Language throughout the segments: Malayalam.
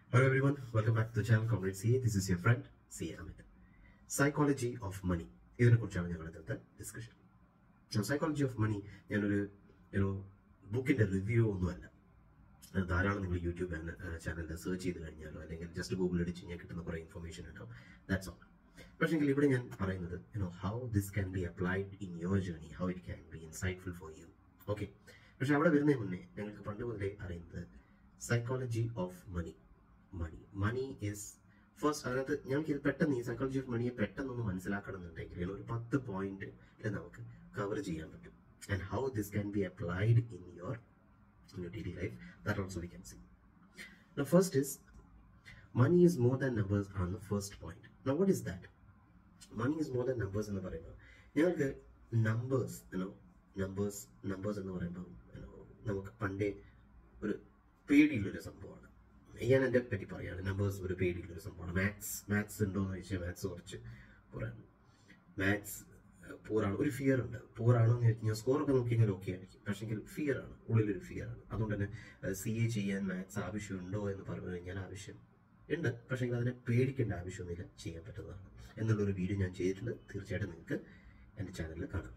Hello everyone, welcome back to the channel Comrade CA. This is your friend CA Amit. Psychology of money ഇതിനെ കുറിച്ചാണ് ഞങ്ങൾ ഇന്നത്തെ ഡിസ്കഷൻ സൈക്കോളജി ഓഫ് മണി ഞാനൊരു ഒരു ബുക്കിന്റെ റിവ്യൂ ഒന്നുമല്ല അത് ധാരാളം നിങ്ങൾ യൂട്യൂബ് ചാനലിൽ സെർച്ച് ചെയ്ത് കഴിഞ്ഞാലോ അല്ലെങ്കിൽ ജസ്റ്റ് ഗൂഗിൾ അടിച്ച് കഴിഞ്ഞാൽ കിട്ടുന്ന കുറേ ഇൻഫർമേഷൻ ഉണ്ടാവും ദാറ്റ്സ് ഓൾ പക്ഷേ ഇവിടെ ഞാൻ പറയുന്നത് you know how this can be applied in your journey how it can be insightful for you okay പക്ഷെ അവിടെ വരുന്നതിന് മുന്നേ ഞങ്ങൾക്ക് പണ്ട് മുതലേ അറിയുന്നത് psychology of money money money is first അതിനകത്ത് ഞങ്ങൾക്ക് ഇത് പെട്ടെന്ന് ഈ സൈക്കോളജി ഓഫ് മണിയെ പെട്ടെന്നൊന്ന് മനസ്സിലാക്കണമെന്നുണ്ടെങ്കിൽ ഒരു പത്ത് പോയിന്റ് നമുക്ക് കവർ ചെയ്യാൻ പറ്റും and how this can be applied in your in your daily life that also we can see now first is money is more than numbers on the first point now what is that money is more than numbers എന്ന് പറയുമ്പോൾ ഞങ്ങൾക്ക് നമ്പേഴ്സ് യുനോ നമ്പേഴ്സ് നമ്പേഴ്സ് എന്ന് പറയുമ്പോൾ യുനോ നമുക്ക് പണ്ടേ ഒരു പേടിയുള്ളൊരു സംഭവമാണ് ഞാൻ എൻ്റെ പറ്റി പറയുകയാണ് നമ്പേഴ്സ് ഒരു പേടിയുള്ളൊരു സംഭവമാണ് മാത്സ് മാത്സ് ഉണ്ടോ എന്ന് ചോദിച്ചാൽ മാത്സ് കുറച്ച് പുറാണ് മാത്സ് പൂറാണ് ഒരു ഫിയർ ഉണ്ട് പൂറാണോ എന്ന് ചോദിച്ചാൽ സ്കോറൊക്കെ നോക്കി കഴിഞ്ഞാൽ ഓക്കെ ആയിരിക്കും പക്ഷെങ്കിൽ ഫിയർ ആണ് ഉള്ളിലൊരു ഫിയർ ആണ് അതുകൊണ്ട് തന്നെ സി എ ചെയ്യാൻ മാത്സ് ആവശ്യമുണ്ടോ എന്ന് പറഞ്ഞു കഴിഞ്ഞാൽ ആവശ്യം ഉണ്ട് പക്ഷേ അതിനെ പേടിക്കേണ്ട ആവശ്യമൊന്നുമില്ല ചെയ്യാൻ പറ്റുന്നതാണ് എന്നുള്ളൊരു വീഡിയോ ഞാൻ ചെയ്തിട്ടുണ്ട് തീർച്ചയായിട്ടും നിങ്ങൾക്ക് എൻ്റെ ചാനലിൽ കാണാം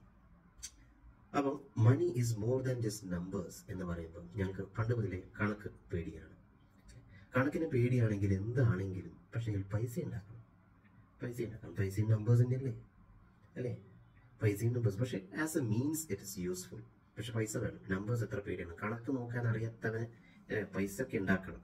അപ്പം money is more than just numbers എന്ന് പറയുമ്പോൾ ഞങ്ങൾക്ക് പണ്ട് മുതലേ കണക്ക് പേടിയാണ് കണക്കിന് പേടിയാണെങ്കിൽ എന്താണെങ്കിലും പക്ഷേ പൈസ ഉണ്ടാക്കണം പൈസ ഉണ്ടാക്കണം പൈസ നമ്പേഴ്സിൻ്റെ അല്ലേ അല്ലേ പൈസയും നമ്പേഴ്സ് പക്ഷെ as a means it is useful പക്ഷെ പൈസ വേണം നമ്പേഴ്സ് എത്ര പേടിയാണ് കണക്ക് നോക്കാൻ അറിയാത്തവന് പൈസ ഒക്കെ ഉണ്ടാക്കണം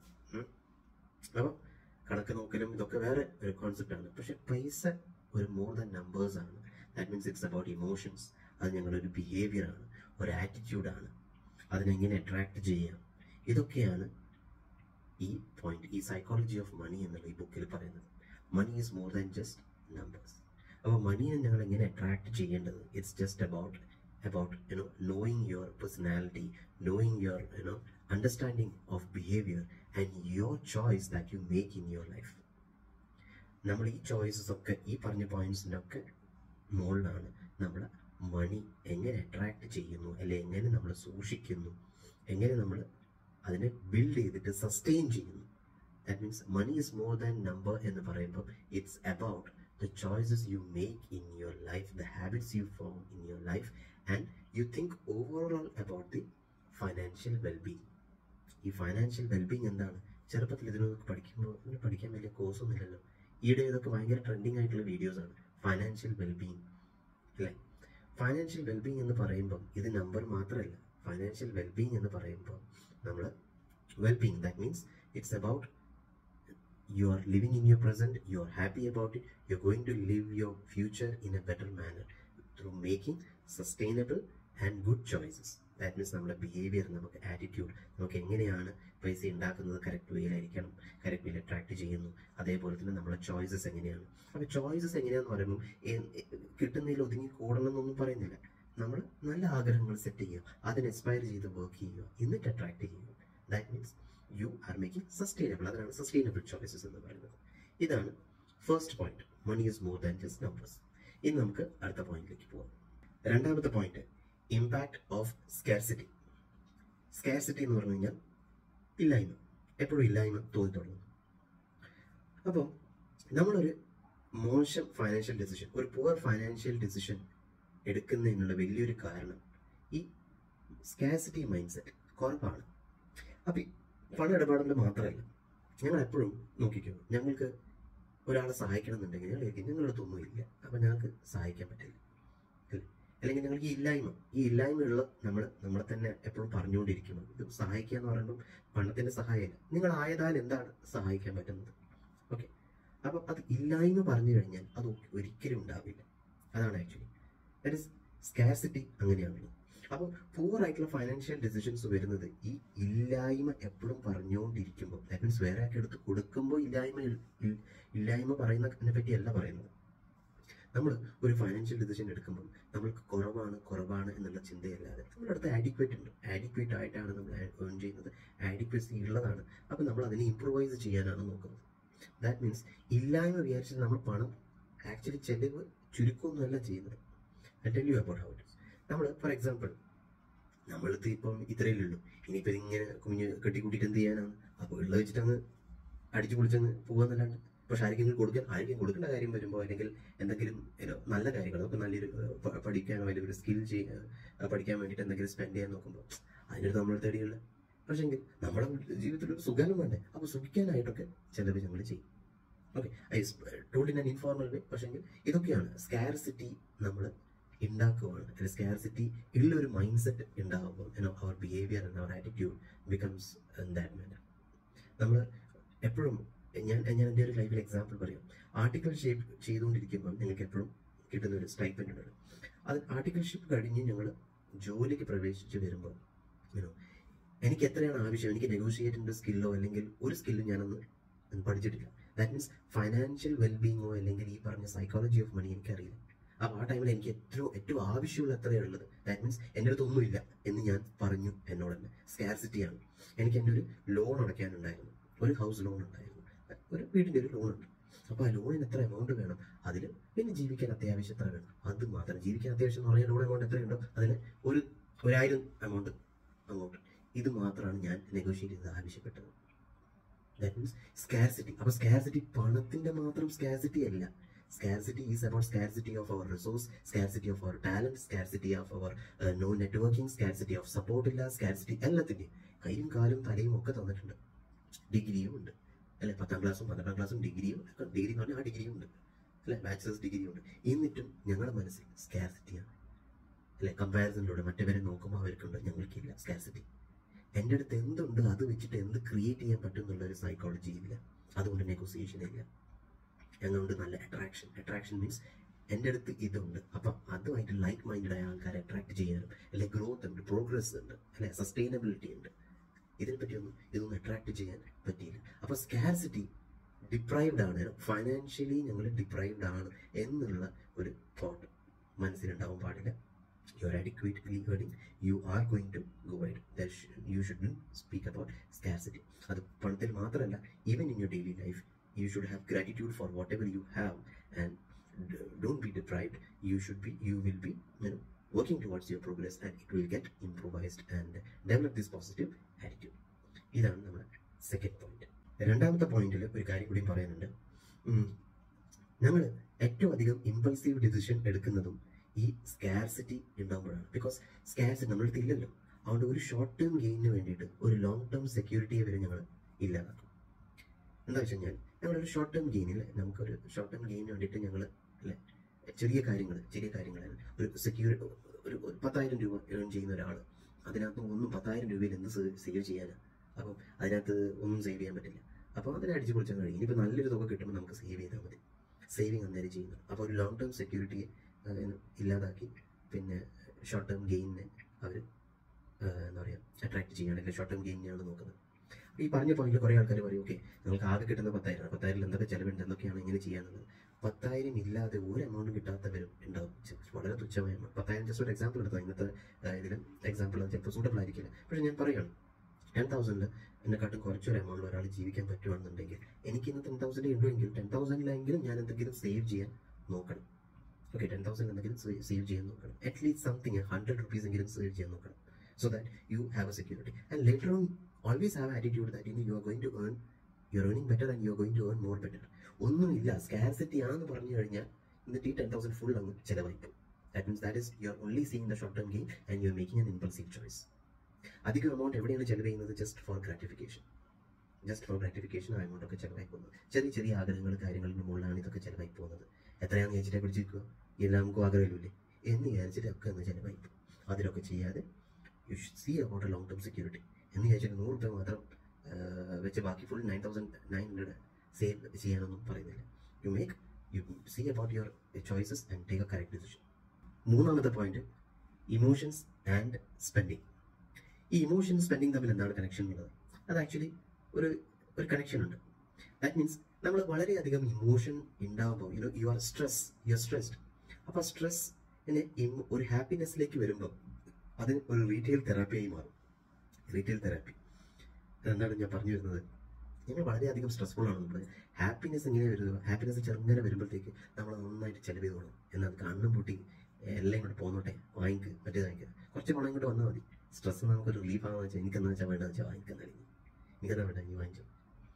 അപ്പം കണക്ക് നോക്കലും ഇതൊക്കെ വേറെ ഒരു കോൺസെപ്റ്റ് ആണ് പക്ഷെ പൈസ ഒരു മോർ ദാൻ നമ്പേഴ്സ് ആണ് that means it's about emotions അത് ഞങ്ങളൊരു ബിഹേവിയർ ആണ് ഒരു ആറ്റിറ്റ്യൂഡാണ് അതിനെങ്ങനെ അട്രാക്ട് ചെയ്യാം ഇതൊക്കെയാണ് ഈ പോയിന്റ് ഈ സൈക്കോളജി ഓഫ് മണി എന്നുള്ള ഈ ബുക്കിൽ പറയുന്നത് money is more than just numbers അപ്പോൾ മണിയെ ഞങ്ങൾ എങ്ങനെ അട്രാക്ട് ചെയ്യേണ്ടത് it's just about about you know knowing your personality knowing your you know understanding of behaviour and your choice that you make in your life നമ്മൾ ഈ ചോയ്സസ് ഒക്കെ ഈ പറഞ്ഞ പോയിന്റ്സിൻ്റെ ഒക്കെ മുകളിലാണ് നമ്മൾ മണി എങ്ങനെ അട്രാക്ട് ചെയ്യുന്നു അല്ലെ എങ്ങനെ നമ്മൾ സൂക്ഷിക്കുന്നു എങ്ങനെ നമ്മൾ അതിനെ ബിൽഡ് ചെയ്തിട്ട് സസ്റ്റെയിൻ ചെയ്യുന്നു that means money is more than number എന്ന് പറയുമ്പോൾ it's about the choices you make in your life, the habits you form in your life, and you think overall about the financial well-being. ഈ ഫൈനാൻഷ്യൽ വെൽബീങ് എന്താണ് ചെറുപ്പത്തിൽ ഇതിനൊക്കെ പഠിക്കുമ്പോൾ ഇതിന് പഠിക്കാൻ വലിയ കോഴ്സൊന്നും ഇല്ലല്ലോ ഈയിടെ ഇതൊക്കെ ഭയങ്കര ട്രെൻഡിങ് ആയിട്ടുള്ള വീഡിയോസ് ആണ് ഫൈനാൻഷ്യൽ വെൽബീങ് അല്ലേ ഫൈനാൻഷ്യൽ വെൽബീങ് എന്ന് പറയുമ്പം ഇത് നമ്പർ മാത്രമല്ല ഫൈനാൻഷ്യൽ വെൽബീങ് എന്ന് പറയുമ്പോൾ നമ്മൾ wellbeing that means it's about you are living in your present you are happy about it you're going to live your future in a better manner through making sustainable and good choices that means നമ്മുടെ ബിഹേവിയർ നമുക്ക് ആറ്റിറ്റ്യൂഡ് നമുക്ക് എങ്ങനെയാണ് പൈസ ഉണ്ടാക്കുന്നത് കറക്റ്റ് വേയിലായിരിക്കണം കറക്റ്റ് വേയിൽ അട്രാക്ട് ചെയ്യുന്നു അതേപോലെ തന്നെ നമ്മുടെ ചോയ്സസ് എങ്ങനെയാണ് അപ്പോൾ ചോയ്സസ് എങ്ങനെയാണെന്ന് പറയുമ്പോൾ കിട്ടുന്നതിൽ ഒതുങ്ങി കൂടണം എന്നൊന്നും പറയുന്നില്ല നമ്മൾ നല്ല ആഗ്രഹങ്ങൾ സെറ്റ് ചെയ്യുക അതിന് എക്സ്പയർ ചെയ്ത് വർക്ക് ചെയ്യുക എന്നിട്ട് അട്രാക്ട് ചെയ്യുക that means you are making sustainable അതാണ് സസ്റ്റൈനബിൾ ചോയ്സസ് എന്ന് പറയുന്നത് ഇതാണ് first point money is more than just numbers ഇനി നമുക്ക് അടുത്ത പോയിന്റിലേക്ക് പോകാം രണ്ടാമത്തെ point impact of scarcity scarcity എന്ന് പറഞ്ഞു കഴിഞ്ഞാൽ ഇല്ലായ്മ എപ്പോഴും ഇല്ലായ്മ തോന്നി തുടങ്ങും അപ്പം നമ്മളൊരു മോശം ഫൈനാൻഷ്യൽ ഡിസിഷൻ ഒരു പുവർ ഫൈനാൻഷ്യൽ ഡിസിഷൻ എടുക്കുന്നതിനുള്ള വലിയൊരു കാരണം ഈ സ്കാസിറ്റി മൈൻഡ് സെറ്റ് കുറവാണ് അപ്പം പണം ഇടപാടുകൾ മാത്രമല്ല ഞങ്ങൾ എപ്പോഴും നോക്കിക്കോ ഞങ്ങൾക്ക് ഒരാളെ സഹായിക്കണം എന്നുണ്ടെങ്കിൽ ഞങ്ങൾ ഞങ്ങളുടെ അടുത്തൊന്നും ഇല്ല അപ്പം ഞങ്ങൾക്ക് സഹായിക്കാൻ പറ്റില്ല അല്ലേ അല്ലെങ്കിൽ ഞങ്ങൾക്ക് ഈ ഇല്ലായ്മ ഈ ഇല്ലായ്മയുള്ള നമ്മൾ നമ്മളെ തന്നെ എപ്പോഴും പറഞ്ഞുകൊണ്ടിരിക്കണം ഇത് സഹായിക്കുക എന്ന് പറയുമ്പോൾ പണത്തിൻ്റെ സഹായമല്ല നിങ്ങൾ ആയതാൽ എന്താണ് സഹായിക്കാൻ പറ്റുന്നത് ഓക്കെ അപ്പം അത് ഇല്ലായ്മ പറഞ്ഞു കഴിഞ്ഞാൽ അത് ഒരിക്കലും ഉണ്ടാവില്ല അതാണ് ആക്ച്വലി ദാറ്റ് ഇസ് സ്കാസിറ്റി അങ്ങനെയാണുള്ളത് അപ്പോൾ പൂവർ ആയിട്ടുള്ള ഫൈനാൻഷ്യൽ ഡിസിഷൻസ് വരുന്നത് ഈ ഇല്ലായ്മ എപ്പോഴും പറഞ്ഞുകൊണ്ടിരിക്കുമ്പോൾ ദാറ്റ് മീൻസ് വേറെ ആക്കി എടുത്ത് കൊടുക്കുമ്പോൾ ഇല്ലായ്മ ഇല്ലായ്മ പറയുന്നതിനെ പറ്റിയല്ല പറയുന്നത് നമ്മൾ ഒരു ഫൈനാൻഷ്യൽ ഡിസിഷൻ എടുക്കുമ്പോൾ നമ്മൾക്ക് കുറവാണ് കുറവാണ് എന്നുള്ള ചിന്തയല്ലാതെ നമ്മുടെ അടുത്ത് ആഡിക്വേറ്റ് ഉണ്ട് ആഡിക്വേറ്റ് ആയിട്ടാണ് നമ്മൾ ഏൺ ചെയ്യുന്നത് ആഡിക്വസി ഉള്ളതാണ് അപ്പോൾ നമ്മൾ അതിനെ ഇമ്പ്രൂവൈസ് ചെയ്യാനാണ് നോക്കുന്നത് ദാറ്റ് മീൻസ് ഇല്ലായ്മ വിചാരിച്ചിട്ട് നമ്മൾ പണം ആക്ച്വലി ചെലവ് ചുരുക്കമൊന്നുമല്ല ചെയ്യുന്നത് I tell you about how it നമ്മൾ ഫോർ എക്സാമ്പിൾ നമ്മളടുത്ത് ഇപ്പം ഇത്രയല്ലേ ഉള്ളൂ ഇനിയിപ്പോൾ ഇതിങ്ങനെ കുഞ്ഞ് കെട്ടിക്കൂട്ടിയിട്ട് എന്ത് ചെയ്യാനാണ് അപ്പോൾ ഉള്ള വെച്ചിട്ട് അങ്ങ് അടിച്ചു പൊളിച്ചെന്ന് പോകുന്നല്ലാണ്ട് പക്ഷെ ആർക്കെങ്കിലും കൊടുക്കാൻ ആർക്കും കൊടുക്കേണ്ട കാര്യം വരുമ്പോൾ അല്ലെങ്കിൽ എന്തെങ്കിലും you know, നല്ല കാര്യങ്ങൾ നമുക്ക് നല്ലൊരു ഏഹ്, പ- പഠിക്കാനോ അല്ലെങ്കിൽ ഒരു സ്കിൽ പഠിക്കാൻ വേണ്ടിയിട്ട് എന്തെങ്കിലും സ്പെൻഡ് ചെയ്യാൻ നോക്കുമ്പോൾ അതിനടുത്ത് നമ്മൾ തേടിയുള്ള പക്ഷേ എങ്കിൽ നമ്മുടെ ജീവിതത്തിൽ ഒരു സുഖാനം വേണ്ടേ അപ്പോൾ സുഖിക്കാനായിട്ടൊക്കെ ചിലവ് ഞങ്ങൾ ചെയ്യും okay I told in an informal way പക്ഷേങ്കിൽ ഇതൊക്കെയാണ് സ്കാർസിറ്റി നമ്മൾ ഉണ്ടാക്കുവാണ് അല്ലെങ്കിൽ സ്കാർസിറ്റി ഉള്ള ഒരു മൈൻഡ് സെറ്റ് ഉണ്ടാകുമ്പോൾ our behaviour and our attitude becomes that manner നമ്മൾ എപ്പോഴും ഞാൻ ഞാൻ എൻ്റെ ഒരു ലൈഫിൽ എക്സാമ്പിൾ പറയാം ആർട്ടിക്കിൾ ഷേപ്പ് ചെയ്തുകൊണ്ടിരിക്കുമ്പോൾ ഞങ്ങൾക്ക് എപ്പോഴും കിട്ടുന്ന ഒരു സ്റ്റൈപ്പൻഡ് ഉണ്ട് അത് ആർട്ടിക്കിൾഷിപ്പ് കഴിഞ്ഞ് ഞങ്ങൾ ജോലിക്ക് പ്രവേശിച്ച് വരുമ്പോൾ യുനോ എനിക്ക് എത്രയാണ് ആവശ്യം എനിക്ക് നെഗോഷിയേറ്റിൻ്റെ സ്കില്ലോ അല്ലെങ്കിൽ ഒരു സ്കില്ലും ഞാനൊന്ന് പഠിച്ചിട്ടില്ല ദാറ്റ് മീൻസ് ഫൈനാൻഷ്യൽ വെൽബീങ്ങോ അല്ലെങ്കിൽ ഈ പറഞ്ഞ സൈക്കോളജി ഓഫ് മണി എനിക്കറിയില്ല അപ്പോൾ ആ ടൈമിൽ എനിക്ക് ഏറ്റവും ഏറ്റവും ആവശ്യമുള്ള എത്രയാണ് ഉള്ളത് ദാറ്റ് മീൻസ് എൻ്റെ അടുത്ത് ഒന്നുമില്ല എന്ന് ഞാൻ പറഞ്ഞു എന്നോട് തന്നെ സ്കാർസിറ്റിയാണ് എനിക്ക് എൻ്റെ ഒരു ലോൺ അടയ്ക്കാനുണ്ടായിരുന്നു ഒരു ഹൗസ് ലോൺ ഉണ്ടായിരുന്നു ഒരു വീടിൻ്റെ ഒരു ലോൺ ഉണ്ട് അപ്പോൾ ആ ലോണിന് എത്ര എമൗണ്ട് വേണം അതിൽ പിന്നെ ജീവിക്കാൻ അത്യാവശ്യം എത്ര വേണം അത് മാത്രം ജീവിക്കാൻ അത്യാവശ്യം എന്ന് പറഞ്ഞാൽ ലോൺ എമൗണ്ട് എത്രയുണ്ടോ അതിന് ഒരു ഒരായിരം എമൗണ്ട് അങ്ങോട്ട് ഇത് മാത്രമാണ് ഞാൻ നെഗോഷിയേറ്റ് ചെയ്ത് ആവശ്യപ്പെട്ടത് ദാറ്റ് മീൻസ് സ്കാർസിറ്റി അപ്പോൾ സ്കാർസിറ്റി പണത്തിന്റെ മാത്രം സ്കാർസിറ്റി അല്ല scarcity is about scarcity of our resource scarcity of our talent scarcity of our no networking scarcity of support ഇല്ല സ്കാർസിറ്റി എല്ലാത്തിൻ്റെയും കൈയും കാലും തലയും ഒക്കെ തന്നിട്ടുണ്ട് ഡിഗ്രിയും ഉണ്ട് അല്ലെ പത്താം ക്ലാസ്സും പന്ത്രണ്ടാം ക്ലാസ്സും ഡിഗ്രിയും ഒക്കെ ഡിഗ്രി എന്ന് പറഞ്ഞാൽ ആ ഡിഗ്രിയും ഉണ്ട് അല്ലെ ബാച്ചിലേഴ്സ് ഡിഗ്രിയും ഉണ്ട് എന്നിട്ടും ഞങ്ങളുടെ മനസ്സിൽ സ്കാർസിറ്റിയാണ് അല്ലെ കമ്പാരിസണിലൂടെ മറ്റവരെ നോക്കുമ്പോൾ അവർക്കുണ്ട് ഞങ്ങൾക്കില്ല സ്കാർസിറ്റി എൻ്റെ അടുത്ത് എന്തുണ്ട് അത് വെച്ചിട്ട് എന്ത് ക്രിയേറ്റ് ചെയ്യാൻ പറ്റും എന്നുള്ള ഒരു സൈക്കോളജി ഇല്ല അതുകൊണ്ട് നെഗോസിയേഷൻ ഇല്ല ഞങ്ങളുണ്ട് നല്ല അട്രാക്ഷൻ അട്രാക്ഷൻ മീൻസ് എൻ്റെ അടുത്ത് ഇതുണ്ട് അപ്പം അതുമായിട്ട് ലൈക്ക് മൈൻഡഡ് ആയ ആൾക്കാരെ അട്രാക്ട് ചെയ്യാനും അല്ലെ ഗ്രോത്ത് ഉണ്ട് പ്രോഗ്രസ് ഉണ്ട് അല്ലെ സസ്റ്റൈനബിലിറ്റി ഉണ്ട് ഇതിനെപ്പറ്റിയൊന്നും ഇതൊന്നും അട്രാക്ട് ചെയ്യാൻ പറ്റിയില്ല അപ്പോൾ സ്കാർസിറ്റി ഡിപ്രൈവ്ഡ് ആണ് ഫൈനാൻഷ്യലി ഞങ്ങൾ ഡിപ്രൈവ്ഡ് ആണ് എന്നുള്ള ഒരു തോട്ട് മനസ്സിലുണ്ടാവാൻ പാടില്ല you are adequately earning, you are going to go ahead. That sh- you shouldn't speak about scarcity. അത് പണത്തിൽ മാത്രമല്ല even in your daily life you should have gratitude for whatever you have and don't be deprived you should be you will be working towards your progress and it will get improvised and develop this positive attitude ഇതാണ് നമ്മുടെ സെക്കൻഡ് പോയിന്റ് രണ്ടാമത്തെ പോയിന്റിൽ ഒരു കാര്യം കൂടി പറയാനുണ്ട് ഞങ്ങൾ ഏറ്റവും അധികം ഇമ്പൾസീവ് ഡിസിഷൻ എടുക്കുന്നതും ഈ സ്കാർസിറ്റി ഉണ്ടാകുമ്പോഴാണ് ബിക്കോസ് സ്കാർസിറ്റി നമ്മുടെ അടുത്ത് ഇല്ലല്ലോ അതുകൊണ്ട് ഒരു ഷോർട്ട് ടേം ഗെയിനിന് വേണ്ടിയിട്ട് ഒരു ലോങ് ടേം സെക്യൂരിറ്റിയെ വരെ ഞങ്ങൾ ഇല്ലാതാക്കും എന്താ വെച്ച് കഴിഞ്ഞാൽ ഞങ്ങളൊരു ഷോർട്ട് ടേം ഗെയിനിൽ നമുക്കൊരു ഷോർട്ട് ടേം ഗെയിനിന് വേണ്ടിയിട്ട് ഞങ്ങൾ അല്ലെ ചെറിയ കാര്യങ്ങൾ ചെറിയ കാര്യങ്ങളാണ് ഒരു സെക്യൂർ ഒരു ഒരു പത്തായിരം രൂപ ഏൺ ചെയ്യുന്ന ഒരാൾ അതിനകത്ത് ഒന്നും പത്തായിരം രൂപയിൽ എന്ത് സേവ് ചെയ്യാനാണ് അപ്പം അതിനകത്ത് ഒന്നും സേവ് ചെയ്യാൻ പറ്റില്ല അപ്പോൾ അതിനെ അടിച്ചു പൊളിച്ചാൽ കഴിയും ഇനിയിപ്പോൾ നല്ലൊരു തുക കിട്ടുമ്പോൾ നമുക്ക് സേവ് ചെയ്താൽ മതി സേവിങ് അന്നേരം ചെയ്യുന്നത് അപ്പോൾ ഒരു ലോങ് ടേം സെക്യൂരിറ്റിയെ ഇല്ലാതാക്കി പിന്നെ ഷോർട്ട് ടേം ഗെയിനിനെ അവർ എന്താ പറയുക അട്രാക്ട് ചെയ്യാണ് അല്ലെങ്കിൽ ഷോർട്ട് ടേം ഗെയിനിനെയാണ് നോക്കുന്നത് ഈ പറഞ്ഞ പോയിന്റിൽ കുറേ ആൾക്കാർ പറയും ഓക്കെ നിങ്ങൾക്ക് ആകെ കിട്ടുന്ന പത്തായിരം പത്തായിരം എന്തൊക്കെ ചിലവുണ്ട് എന്തൊക്കെയാണ് ഇങ്ങനെ ചെയ്യാനുള്ളത് പത്തായിരം ഇല്ലാതെ ഒരു എമൗണ്ടും കിട്ടാത്തവരും ഉണ്ടാവും ചെ- വളരെ തുച്ഛമായ amount. പത്തായിരം ജസ്റ്റ് ഒരു എക്സാമ്പിൾ എടുത്താൽ ഇന്നത്തെ ഇതിൽ എക്സാമ്പിൾ ചിലപ്പോൾ സൂട്ടബിൾ ആയിരിക്കില്ല പക്ഷെ ഞാൻ പറയുകയാണ് ടെൻ തൗസൻഡിൽ എന്നെക്കാട്ടും കുറച്ചൊരു എമൗണ്ടിൽ ഒരാൾ ജീവിക്കാൻ പറ്റുവാണെന്നുണ്ടെങ്കിൽ എനിക്ക് ഇന്ന് ടെൻ തൗസൻഡ് ഉണ്ടെങ്കിൽ ടെൻ തൗസൻഡിലെങ്കിലും ഞാൻ എന്തെങ്കിലും സേവ് ചെയ്യാൻ നോക്കണം ഓക്കെ ടെൻ തൗസൻഡ് എന്തെങ്കിലും സേവ് ചെയ്യാൻ നോക്കണം അറ്റ്ലീസ്റ്റ് സംതിങ് ഹൺഡ്രഡ് റുപ്പീസ് എങ്കിലും സേവ് ചെയ്യാൻ നോക്കണം so that you have a security and later on always have attitude that you are going to earn you are earning better and you are going to earn more better ഒന്നുമില്ല സ്കാർസിറ്റി ആണെന്ന് പറഞ്ഞു കഴിഞ്ഞാൽ എന്നിട്ട് ഈ ടെൻ തൗസൻഡ് ഫുൾ അങ്ങ് ചിലവായി പോകും that means that is you are only seeing the short term game and you are making an impulsive choice അധികം എമൗണ്ട് എവിടെയാണ് ചെലവ് ചെയ്യുന്നത് just for gratification just for gratification ആ എമൗണ്ട് ഒക്കെ ചിലവായി പോകുന്നത് ചെറിയ ചെറിയ ആഗ്രഹങ്ങൾ കാര്യങ്ങളുടെ മുകളിലാണ് ഇതൊക്കെ ചിലവായി പോകുന്നത് എത്രയാണെന്ന് വിചാരിച്ചിട്ട് പിടിച്ചിരിക്കുക എല്ലാം നമുക്ക് ആഗ്രഹമില്ലേ എന്ന് വിചാരിച്ചിട്ട് ഒക്കെ ഒന്ന് ചിലവായി പോകും അതിലൊക്കെ ചെയ്യാതെ you should see about a long term security എന്ന് വിചാരിച്ചിട്ട് നൂറ് രൂപ മാത്രം ആ, വെച്ച് ബാക്കി full nine thousand nine hundred save ചെയ്യാനൊന്നും പറയുന്നില്ല you make you see about your choices and take a correct decision മൂന്നാമത്തെ പോയിന്റ് ഇമോഷൻസ് ആൻഡ് സ്പെൻഡിങ് ഈ ഇമോഷൻ സ്പെൻഡിങ് തമ്മിൽ എന്താണ് കണക്ഷൻ ഉള്ളത് അത് ആക്ച്വലി ഒരു ഒരു കണക്ഷൻ ഉണ്ട് ദാറ്റ് മീൻസ് നമ്മൾ വളരെയധികം ഇമോഷൻ ഉണ്ടാകുമ്പോൾ you know you are stress you are stressed അപ്പോൾ സ്ട്രെസ് ഒരു ഹാപ്പിനെസ്സിലേക്ക് വരുമ്പോൾ അതിന് ഒരു റീറ്റെയിൽ തെറാപ്പിയായി മാറും റീറ്റെയിൽ തെറാപ്പി അതെന്താണ് ഞാൻ പറഞ്ഞു വരുന്നത് ഞങ്ങൾ വളരെയധികം സ്ട്രെസ്ഫുൾ ആണ് നമ്മൾ ഹാപ്പിനെസ് എങ്ങനെ വരുന്നത് ഹാപ്പിനെസ് ചെറുങ്ങനെ വരുമ്പോഴത്തേക്ക് നമ്മൾ നന്നായിട്ട് ചെലവ് ചെയ്തോണം എന്നാൽ കണ്ണും പൂട്ടി എല്ലാം ഇങ്ങോട്ട് പോന്നോട്ടെ വാങ്ങിക്ക് മറ്റേത് വാങ്ങിക്കുക കുറച്ച് പണം ഇങ്ങോട്ട് വന്നാൽ മതി സ്ട്രെസ് നമുക്ക് റിലീഫ് ആണെന്ന് വെച്ചാൽ എനിക്കെന്ന് വെച്ചാൽ വേണ്ടതെന്ന് വെച്ചാൽ വാങ്ങിക്കാൻ തുടങ്ങി എനിക്കെന്താ വേണ്ട നീ വാങ്ങിച്ചു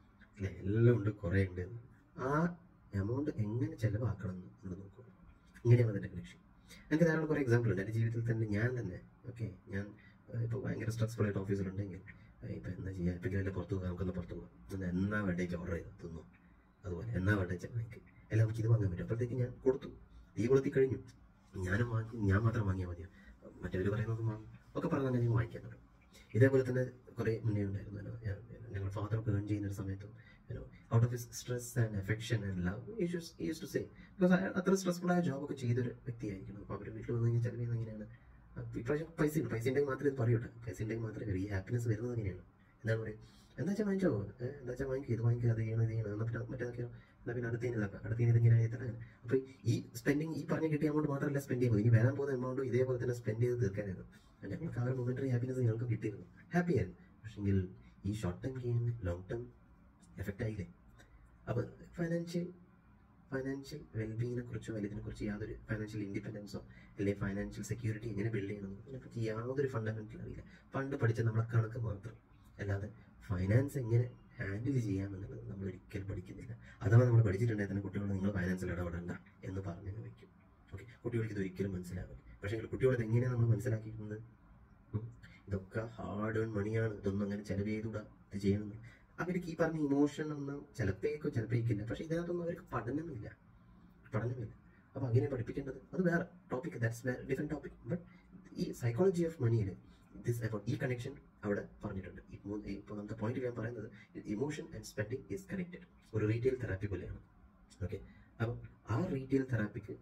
അല്ലേ എല്ലാം ഉണ്ട് കുറേ ഉണ്ട് ആ എമൗണ്ട് എങ്ങനെ ചിലവാക്കണം എന്ന് നമ്മൾ നോക്കുക ഇങ്ങനെയാണ് അതിൻ്റെ ലക്ഷ്യം എനിക്ക് ധാരാളം കുറേ എക്സാമ്പിൾ ഉണ്ട് എൻ്റെ ജീവിതത്തിൽ തന്നെ ഞാൻ തന്നെ ഓക്കെ ഞാൻ ഇപ്പോൾ ഭയങ്കര സ്ട്രെസ്ഫുൾ ആയിട്ട് ഓഫീസിലുണ്ടെങ്കിൽ ഇപ്പം എന്താ ചെയ്യുക ഇപ്പം വല്ല പുറത്ത് പോകാം നമുക്കൊന്ന് പുറത്ത് പോകാം ഒന്ന് എന്നാ വേണ്ടേക്ക് ഓർഡർ ചെയ്ത് തിന്നു അതുപോലെ എന്നാ വേണ്ടേച്ച എനിക്ക് എല്ലാം നമുക്ക് ഇത് വാങ്ങാൻ പറ്റും അപ്പോഴത്തേക്ക് ഞാൻ കൊടുത്തു തീ കൊളുത്തി കഴിഞ്ഞു ഞാനും വാങ്ങി ഞാൻ മാത്രം വാങ്ങിയാൽ മതിയോ മറ്റവർ പറയുന്നതും വാങ്ങും ഒക്കെ പറഞ്ഞാൽ ഞാൻ വാങ്ങിക്കാൻ തുടങ്ങും ഇതേപോലെ തന്നെ കുറേ മുന്നേ ഉണ്ടായിരുന്നല്ലോ ഞാൻ- ഞങ്ങൾ ഫാദറൊക്കെ ഏൺ ചെയ്യുന്ന ഒരു സമയത്തും out of his stress and affection and love use to say because അത്ര സ്ട്രെസ്ഫുൾ ആയ ജോബൊക്കെ ചെയ്തൊരു വ്യക്തിയായിരിക്കണം അപ്പോൾ അവർ വീട്ടിൽ വന്നു കഴിഞ്ഞാൽ ചിലവ് ചെയ്യുന്നത് എങ്ങനെയാണ് അപ്പൊ ഇപ്രാവശ്യം പൈസ ഉണ്ട് പൈസ ഉണ്ടെങ്കിൽ മാത്രമേ ഇത് പറയൂട്ടെ പൈസ ഉണ്ടെങ്കിൽ മാത്രമേ വരൂ. ഈ ഹാപ്പിനെസ് വരുന്നത് എങ്ങനെയാണ് എന്താണ് പറയുക എന്താ വെച്ചാൽ വാങ്ങിച്ചോ ഏ, എന്താ വെച്ചാൽ വാങ്ങിക്കുക ഇത് വാങ്ങിക്കുക അത് ചെയ്യണം ഇത് ചെയ്യണം എന്നാൽ പിന്നെ മറ്റേതൊക്കെയോ എന്നാൽ പിന്നെ അടുത്തതിന് ഇതാക്കാം അടുത്തതിന് ഇതിങ്ങനെ എത്തണം അപ്പോൾ ഈ സ്പെൻഡിങ് ഈ പറഞ്ഞ കിട്ടിയ എമൗണ്ട് മാത്രമല്ല സ്പെൻഡ് ചെയ്യുന്നത് ഇനി വരാൻ പോകുന്ന എമൗണ്ടും ഇതേപോലെ തന്നെ സ്പെൻഡ് ചെയ്ത് തീർക്കാനായിരുന്നു ഞങ്ങൾക്ക് ആ ഒരു മൊമെന്ററി ഹാപ്പിനെസ് ഞങ്ങൾക്ക് കിട്ടിയിരുന്നു ഹാപ്പി ആയിരുന്നു പക്ഷെങ്കിൽ ഈ short time game long time effect ആയില്ലേ അപ്പോൾ ഫൈനാൻഷ്യൽ ഫൈനാൻഷ്യൽ വെൽബീങ്ങിനെ കുറിച്ചോ അല്ലെങ്കിൽ ഇതിനെക്കുറിച്ച് യാതൊരു ഫൈനാൻഷ്യൽ ഇൻഡിപെൻഡൻസോ അല്ലെങ്കിൽ ഫൈനാൻഷ്യൽ സെക്യൂരിറ്റി എങ്ങനെ ബിൽഡ് ചെയ്യണം ഇതിനെപ്പറ്റി യാതൊരു ഫണ്ടമെന്റൽ അറിയില്ല പണ്ട് പഠിച്ച നമ്മളെ കണക്ക് മാത്രം അല്ലാതെ ഫൈനാൻസ് എങ്ങനെ ഹാൻഡിൽ ചെയ്യാമെന്നുള്ളത് നമ്മൾ ഒരിക്കലും പഠിക്കുന്നില്ല അഥവാ നമ്മൾ പഠിച്ചിട്ടുണ്ടെങ്കിൽ തന്നെ കുട്ടികളോട് നിങ്ങൾ ഫൈനാൻസിൽ ഇടപെടണ്ട എന്ന് പറഞ്ഞു വയ്ക്കും ഓക്കെ കുട്ടികൾക്ക് ഇത് ഒരിക്കലും മനസ്സിലാവില്ല പക്ഷേ കുട്ടികളത് എങ്ങനെയാണ് നമ്മൾ മനസ്സിലാക്കിയിരുന്നത് ഉം. ഇതൊക്കെ ഹാർഡ് ഏൺ മണിയാണ് ഇതൊന്നും അങ്ങനെ ചെലവ് ചെയ്തുകൂടാ ഇത് ചെയ്യണമെന്ന് അവർക്ക് ഈ പറഞ്ഞ ഇമോഷൻ ഒന്നും ചിലപ്പോഴേക്കോ ചിലപ്പോഴേക്കില്ല പക്ഷെ ഇതിനകത്തൊന്നും അവർക്ക് പഠനമില്ല പഠനമില്ല അപ്പൊ അങ്ങനെ പഠിപ്പിക്കേണ്ടത് അത് വേറെ ടോപ്പിക് ദാറ്റ്സ് വേറെ ഡിഫറെന്റ് ടോപ്പിക് ബട്ട് ഈ സൈക്കോളജി ഓഫ് മണിയിൽ ദിസ് അബൌട്ട് ഈ കണക്ഷൻ അവിടെ പറഞ്ഞിട്ടുണ്ട് ഇപ്പോൾ നമുക്ക് പോയിന്റ് ഞാൻ പറയുന്നത് emotion and spending is connected ഒരു റീറ്റെയിൽ തെറാപ്പി പോലെയാണ് ഓക്കെ അപ്പം ആ റീറ്റെയിൽ തെറാപ്പിക്ക്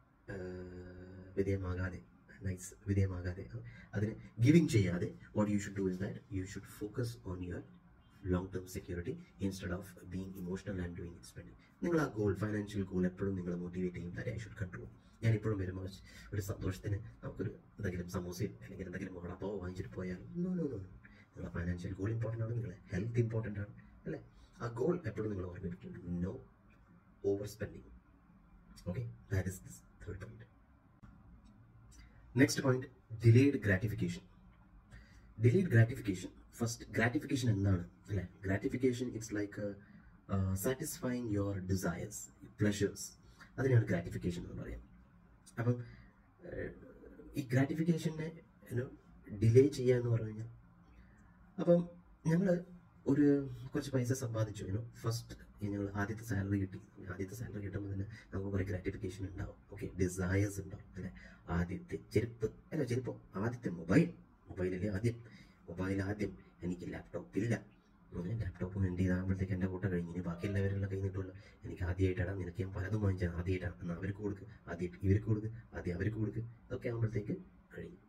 വിധേയമാകാതെ നൈസ് വിധേയമാകാതെ അതിന് ഗിവിങ് ചെയ്യാതെ what you should do is that you should focus on your long term security instead of being emotional and doing spending നിങ്ങൾ ആ ഗോൾ ഫൈനാൻഷ്യൽ ഗോൾ എപ്പോഴും നിങ്ങൾ മോട്ടിവേറ്റ് ചെയ്യും ദാറ്റ് ഐ ഷുഡ് കൺട്രോൾ ഞാൻ ഇപ്പോഴും വരുമ്പോൾ ഒരു സന്തോഷത്തിന് നമുക്കൊരു എന്തെങ്കിലും സമോസയോ അല്ലെങ്കിൽ എന്തെങ്കിലും വടപ്പാവോ വാങ്ങിച്ചിട്ട് പോയാൽ നോ നോ നോ നിങ്ങളുടെ ഫൈനാൻഷ്യൽ ഗോൾ ഇമ്പോർട്ടൻ്റ് ആണ് നിങ്ങളുടെ ഹെൽത്ത് ഇമ്പോർട്ടൻ്റ് ആണ് അല്ലേ ആ ഗോൾ എപ്പോഴും നിങ്ങൾ ഓർമ്മിപ്പിക്കും no over spending okay that is this third point next point delayed gratification delayed gratification first gratification എന്താണ് അല്ലെ gratification it's like satisfying your desires pleasures അതിനാണ് ഗ്രാറ്റിഫിക്കേഷൻ എന്ന് പറയാം അപ്പം ഏഹ്, ഈ ഗ്രാറ്റിഫിക്കേഷനെ ഡിലേ ചെയ്യുക എന്ന് പറഞ്ഞു കഴിഞ്ഞാൽ അപ്പം ഞങ്ങൾ ഒരു കുറച്ച് പൈസ സമ്പാദിച്ചു യുനോ ഫസ്റ്റ് ഞങ്ങൾ ആദ്യത്തെ സാലറി കിട്ടി ആദ്യത്തെ സാലറി കിട്ടുമ്പോൾ തന്നെ നമുക്ക് കുറേ ഗ്രാറ്റിഫിക്കേഷൻ ഉണ്ടാവും ഓക്കെ ഡിസയേഴ്സ് ഉണ്ടാവും അല്ലെ ആദ്യത്തെ ചെരുപ്പ് അല്ല ചെരുപ്പോ ആദ്യത്തെ മൊബൈൽ മൊബൈലിലെ ആദ്യം മൊബൈൽ ആദ്യം എനിക്ക് ലാപ്ടോപ്പ് ഇല്ല ലാപ്ടോപ്പ് എൻ്റെ ഇതാകുമ്പോഴത്തേക്ക് എൻ്റെ കൂട്ടം കഴിഞ്ഞ് ഇനി ബാക്കി എല്ലാവരുടെ കൈ നീട്ടുമല്ലോ എനിക്ക് ആദ്യമായിട്ടാണ് നിനക്ക് ഞാൻ പലതും വാങ്ങിച്ചത് ആദ്യമായിട്ടാണ് എന്നാൽ അവർക്ക് കൊടുക്ക് ആദ്യം ഇവർക്ക് കൊടുക്ക് ആദ്യം അവർക്ക് കൊടുക്ക് ഇതൊക്കെ ആകുമ്പോഴത്തേക്ക് കഴിഞ്ഞു